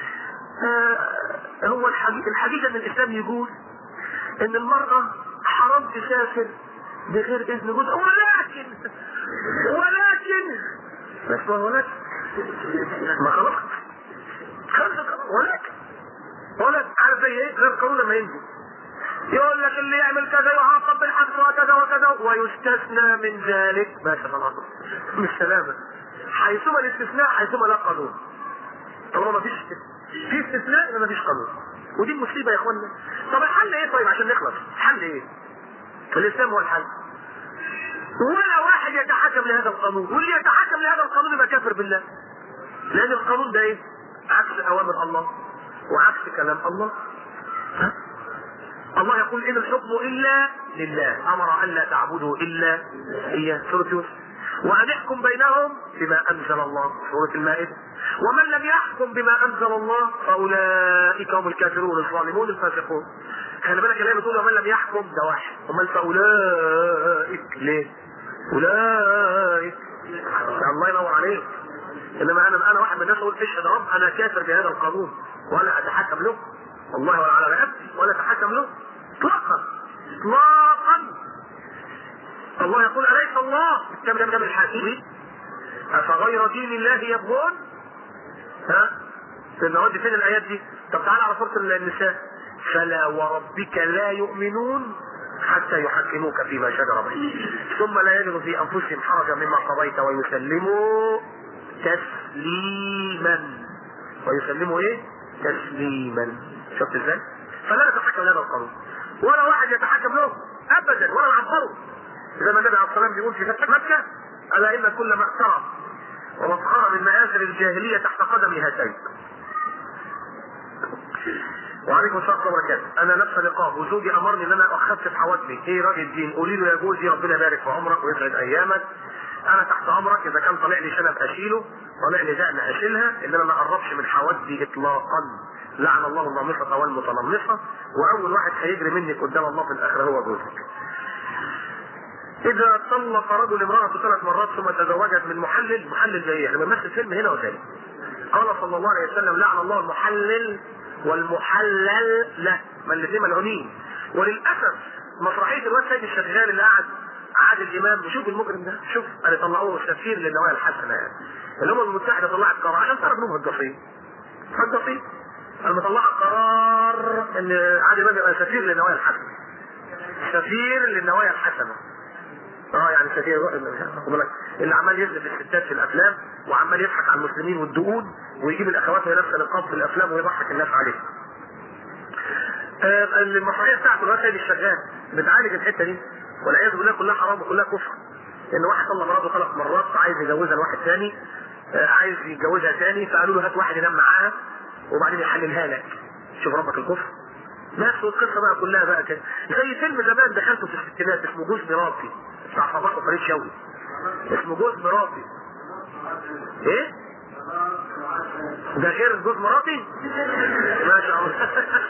آه هو الحقيقة, الحقيقة إن الإسلام يقول إن المرأة حرام تسافر بغير إذن جوزها ولكن ولكن بس ما ولكن ما خلاص خلص ولكن ولكن عارف زي ايه؟ غير القانون لما ينزل يقول لك اللي يعمل كذا يعاقب بالحبس وكذا وكذا ويستثنى من ذلك ما شاء الله مش سلامة حيثما الاستثناء حيثما لا قانون طالما ما فيش في استثناء يبقى ما فيش قانون ودي المصيبه يا اخوانا طب الحل ايه طيب عشان نخلص الحل ايه الاسلام هو الحل ولا واحد يتحكم لهذا القانون واللي يتحكم لهذا القانون يبقى كافر بالله لان القانون ده ايه عكس اوامر الله وعكس كلام الله ها؟ الله يقول ان الحكم الا لله امر ان لا تعبدوا الا اياه سوره يوسف وان يحكم بينهم بما انزل الله سوره المائده ومن لم يحكم بما انزل الله فاولئك هم الكافرون الظالمون الفاسقون خلي بالك الايه بتقول ومن لم يحكم ده واحد امال فاولئك ليه؟ اولئك الله ينور عليك انما انا انا واحد من الناس اقول اشهد رب انا كافر بهذا القانون ولا اتحكم له والله ولا على رقبتي ولا اتحكم له اطلاقا اطلاقا الله يقول اليس الله كم كم كم الحاكمين افغير دين الله يبغون ها في النوادي فين الايات دي طب تعالى على سوره النساء فلا وربك لا يؤمنون حتى يحكموك فيما شجر بينهم ثم لا يجدوا في انفسهم حرجا مما قضيت ويسلموا تسليما ويسلموا ايه تسليما شفت ازاي فلا نتحكم لهذا القانون ولا واحد يتحكم له ابدا ولا نعبره زي ما النبي عليه الصلاه والسلام بيقول في فتح مكه الا ان كل ما اقترب ومسخره من مآثر الجاهليه تحت قدم هاتين وعليكم السلام ورحمه الله وبركاته انا نفس نقاب وزوجي امرني ان انا اخفف حواجبي ايه راجل الدين قولي له يا جوزي ربنا يبارك في عمرك ويسعد ايامك انا تحت امرك اذا كان طالع لي شنب اشيله طالع لي دقن اشيلها انما ما اقربش من حواجبي اطلاقا لعن الله النامصة والمتنمصة واول واحد هيجري منك قدام الله في الاخره هو جوزك اذا طلق رجل امرأته ثلاث مرات ثم تزوجت من محلل محلل زي ايه؟ احنا بنمثل فيلم هنا وثاني قال صلى الله عليه وسلم لعن الله المحلل والمحلل له ما الاثنين ملعونين وللاسف مسرحيه الواد سيد الشغال اللي قعد عادل امام شوف المجرم ده شوف اللي طلعوه سفير للنوايا الحسنه يعني الامم المتحده طلعت قرار عشان تعرف انهم هجاصين هجاصين المطلعه قرار ان عادل امام يبقى سفير للنوايا الحسنه سفير للنوايا الحسنه اه يعني سفير خد بالك اللي عمال يذنب الستات في الافلام وعمال يضحك على المسلمين والدقون ويجيب الاخوات وهي لابسه نقاب في الافلام ويضحك الناس عليه. آه المسرحيه بتاعته الواد سيد الشغال بتعالج الحته دي والعياذ بالله كلها حرام وكلها كفر. ان واحد طلق مراته ثلاث مرات عايز يجوزها لواحد ثاني آه عايز يتجوزها ثاني فقالوا له هات واحد ينام معاها وبعدين يحللها لك. شوف ربك الكفر. نفس القصه بقى كلها بقى كده زي فيلم زمان دخلته في الستينات اسمه جوز مراتي بتاع صباح وفريد شوقي اسمه جوز مراتي ايه؟ ده غير جوز مراتي؟ ما شاء الله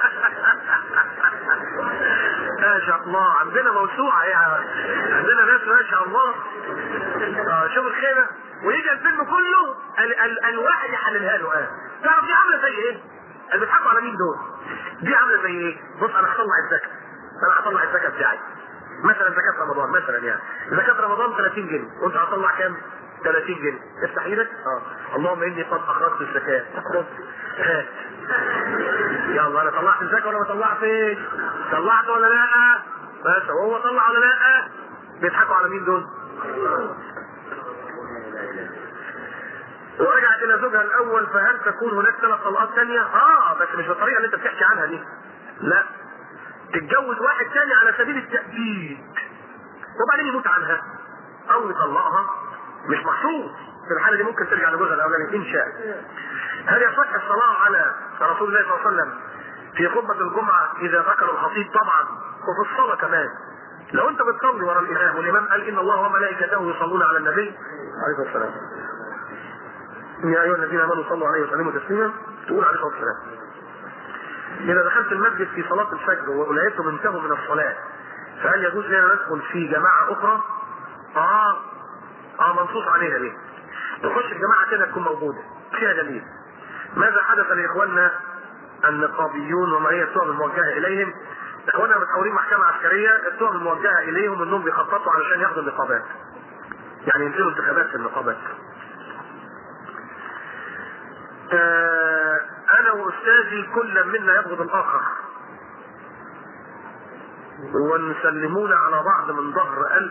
ما شاء الله عندنا موسوعة يعني عندنا ناس ما شاء الله آه شوف الخيمة ويجي الفيلم كله ال ال الواحد يحللها له اه تعرف دي عاملة زي ايه؟ اللي بيضحكوا على مين دول؟ دي عاملة زي ايه؟ بص انا هطلع الزكاة انا هطلع الزكاة بتاعي مثلا زكاة رمضان مثلا يعني زكاة رمضان 30 جنيه وانت هتطلع كام؟ 30 جنيه افتح ايدك اه اللهم اني قد اخرجت الزكاة خد هات يلا انا طلعت الزكاة ولا ما طلعتش؟ طلعت ولا لا؟ بس وهو طلع ولا لا؟ بيضحكوا على مين دول؟ ورجعت الى زوجها الاول فهل تكون هناك ثلاث طلقات ثانيه؟ اه بس مش بالطريقه اللي انت بتحكي عنها دي. لا تتجوز واحد ثاني على سبيل التأكيد وبعدين يموت عنها او يطلقها مش محسوب في الحاله دي ممكن ترجع لجوزها الاولاني ان شاء هل يصح الصلاه على رسول الله صلى الله عليه وسلم في خطبه الجمعه اذا ذكر الخطيب طبعا وفي الصلاه كمان لو انت بتصلي ورا الامام والامام قال ان الله وملائكته يصلون على النبي عليه الصلاه والسلام يا ايها الذين امنوا صلوا عليه وسلموا تسليما تقول عليه الصلاه والسلام إذا دخلت المسجد في صلاة الفجر ولقيتهم انتهوا من الصلاة فهل يجوز لنا ندخل في جماعة أخرى؟ آه آه منصوص عليها ليه؟ تخش الجماعة كده تكون موجودة فيها دليل ماذا حدث لإخواننا النقابيون وما هي التهم الموجهة إليهم؟ إخواننا متحولين محكمة عسكرية التهم الموجهة إليهم إنهم بيخططوا علشان ياخدوا النقابات يعني ينزلوا انتخابات في النقابات آه انا واستاذي كل منا يبغض الاخر ونسلمون على بعض من ظهر قلب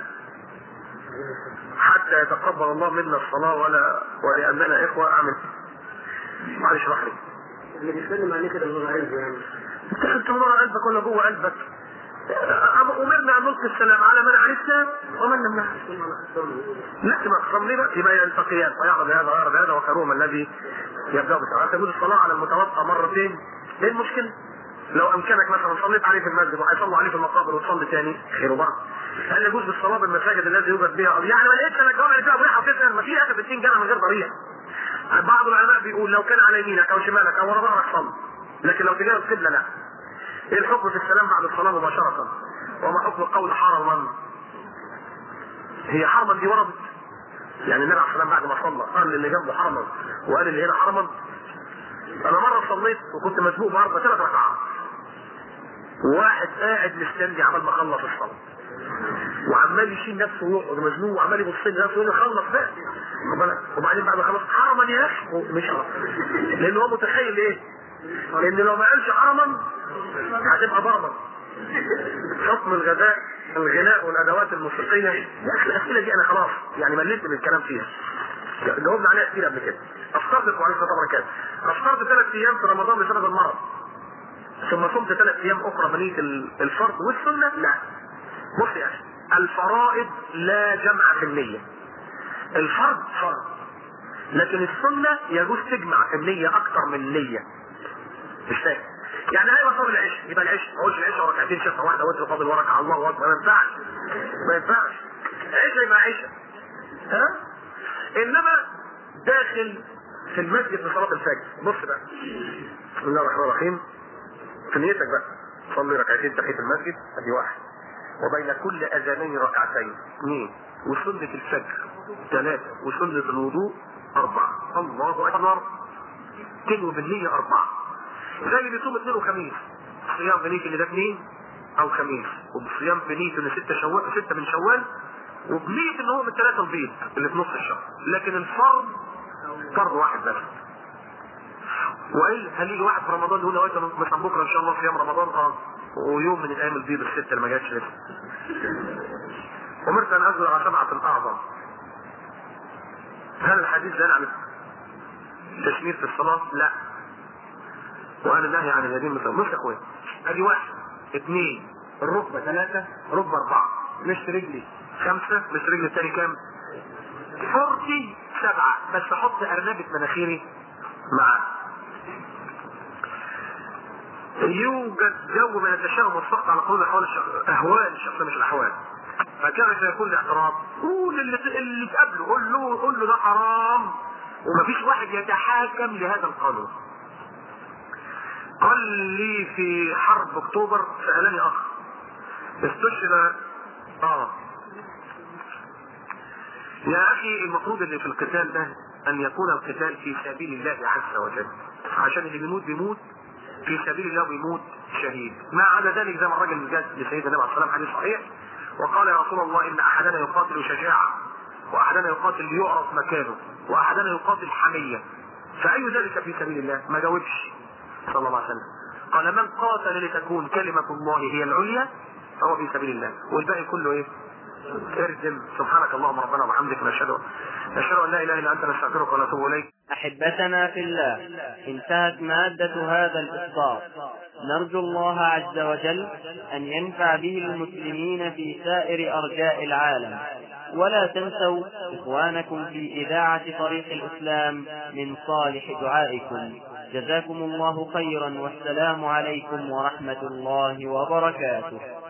حتى يتقبل الله منا الصلاة ولا ولأننا إخوة أعمل معلش اشرح لي اللي بيسلم عليه كده من غير قلبه يعني انت من ورا قلبك ولا جوه قلبك أمرنا أن نلقي السلام على من عرفنا ومن لم نعرف لا ما خصم لي بقى يبقى يلتقيان فيعرض هذا ويعرض هذا وخيرهم الذي يبدا بالسلام تقول الصلاه على المتوفى مرتين ايه المشكله؟ لو امكنك مثلا صليت عليه في المسجد وهيصلوا عليه في المقابر وتصلي تاني خير وبركه. هل يجوز بالصلاه بالمساجد التي يوجد بها يعني ما لقيتش انا الجوامع اللي فيها ضريحه وتسال ما في اخر 60 جامع من غير ضريحه. بعض العلماء بيقول لو كان على يمينك او شمالك او ورا ظهرك صلي. لكن لو تجاه القبله لا. ايه الحكم في السلام بعد الصلاه مباشره؟ وما حكم قول حرما؟ هي حرما دي وردت يعني النبي عليه الصلاه بعد ما صلى قال للي جنبه حرما وقال اللي هنا حرما انا مره صليت وكنت مسبوق باربع ثلاث ركعات واحد قاعد مستني عمال ما خلص الصلاه وعمال يشيل نفسه ويقعد مزنوق وعمال يبص لي نفسه يقول لي خلص بقى خد بالك؟ وبعدين بعد ما خلص حرما يا اخي مش حرم لان هو متخيل ايه؟ لان لو ما قالش حرما هتبقى ضربا حكم الغذاء الغناء والادوات الموسيقيه يا اخي الاسئله دي انا خلاص يعني مليت من الكلام فيها جاوبنا عليها كتير قبل كده افطرت وعليك طبعا كده افطرت ثلاث ايام في رمضان بسبب المرض ثم صمت ثلاث ايام اخرى بنيه الفرض والسنه لا بص يا اخي الفرائض لا جمع في النيه الفرض فرض لكن السنه يجوز تجمع في النيه اكثر من نيه مش فاهم يعني ايوه صلي العشاء يبقى العشاء ما اقولش العشاء وركعتين شفه واحده وانت فاضل وركعه الله اكبر ما ينفعش ما ينفعش عشاء يبقى عشاء ها انما داخل في المسجد في صلاه الفجر بص بقى بسم الله الرحمن الرحيم في نيتك بقى صلي ركعتين تحيه المسجد ادي واحد وبين كل اذانين ركعتين اثنين وسنه الفجر ثلاثه وسنه الوضوء اربعه الله اكبر تنوي بالنيه اربعه زي اللي بيصوم اثنين وخميس صيام بنية ان ده اثنين او خميس وبصيام بنية ان ستة شوال ستة من شوال وبنية ان هو من ثلاثة البيض اللي في نص الشهر لكن الفرض فرض واحد بس وايه هل يجي واحد في رمضان يقول نويت مثلا بكره ان شاء الله صيام رمضان اه ويوم من الايام البيض الستة اللي ما جاتش لسه أمرت أن أنزل على سبعة أعظم هل الحديث ده عن التشمير في الصلاة؟ لا وأنا نهي عن اليدين مثل بص يا أخويا أدي واحد اثنين الركبة ثلاثة ركبة أربعة مش رجلي خمسة مش رجلي الثاني كام؟ فرتي سبعة بس أحط أرنبة مناخيري معاه يوجد جو من التشاؤم والسخط على قول احوال الشخص اهوال الشخص مش الاحوال فكان سيكون الاعتراض قول اللي اللي تقابله قول له قول له ده حرام ومفيش واحد يتحاكم لهذا القانون قال لي في حرب اكتوبر سالني اخ استشهد اه يا اخي المفروض اللي في القتال ده ان يكون القتال في سبيل الله عز وجل عشان اللي بيموت بيموت في سبيل الله بيموت شهيد ما عدا ذلك زي ما الراجل جاء لسيدنا النبي عليه الصلاه والسلام حديث صحيح وقال يا رسول الله ان احدنا يقاتل شجاعه واحدنا يقاتل ليعرف مكانه واحدنا يقاتل حميه فاي ذلك في سبيل الله ما جاوبش صلى الله عليه وسلم قال من قاتل لتكون كلمه الله هي العليا فهو في سبيل الله والباقي كله ايه اردم سبحانك اللهم ربنا وبحمدك نشهد نشهد ان لا اله الا انت نستغفرك ونتوب اليك أحبتنا في الله انتهت مادة هذا الإصدار نرجو الله عز وجل أن ينفع به المسلمين في سائر أرجاء العالم ولا تنسوا إخوانكم في إذاعة طريق الإسلام من صالح دعائكم جزاكم الله خيرا والسلام عليكم ورحمة الله وبركاته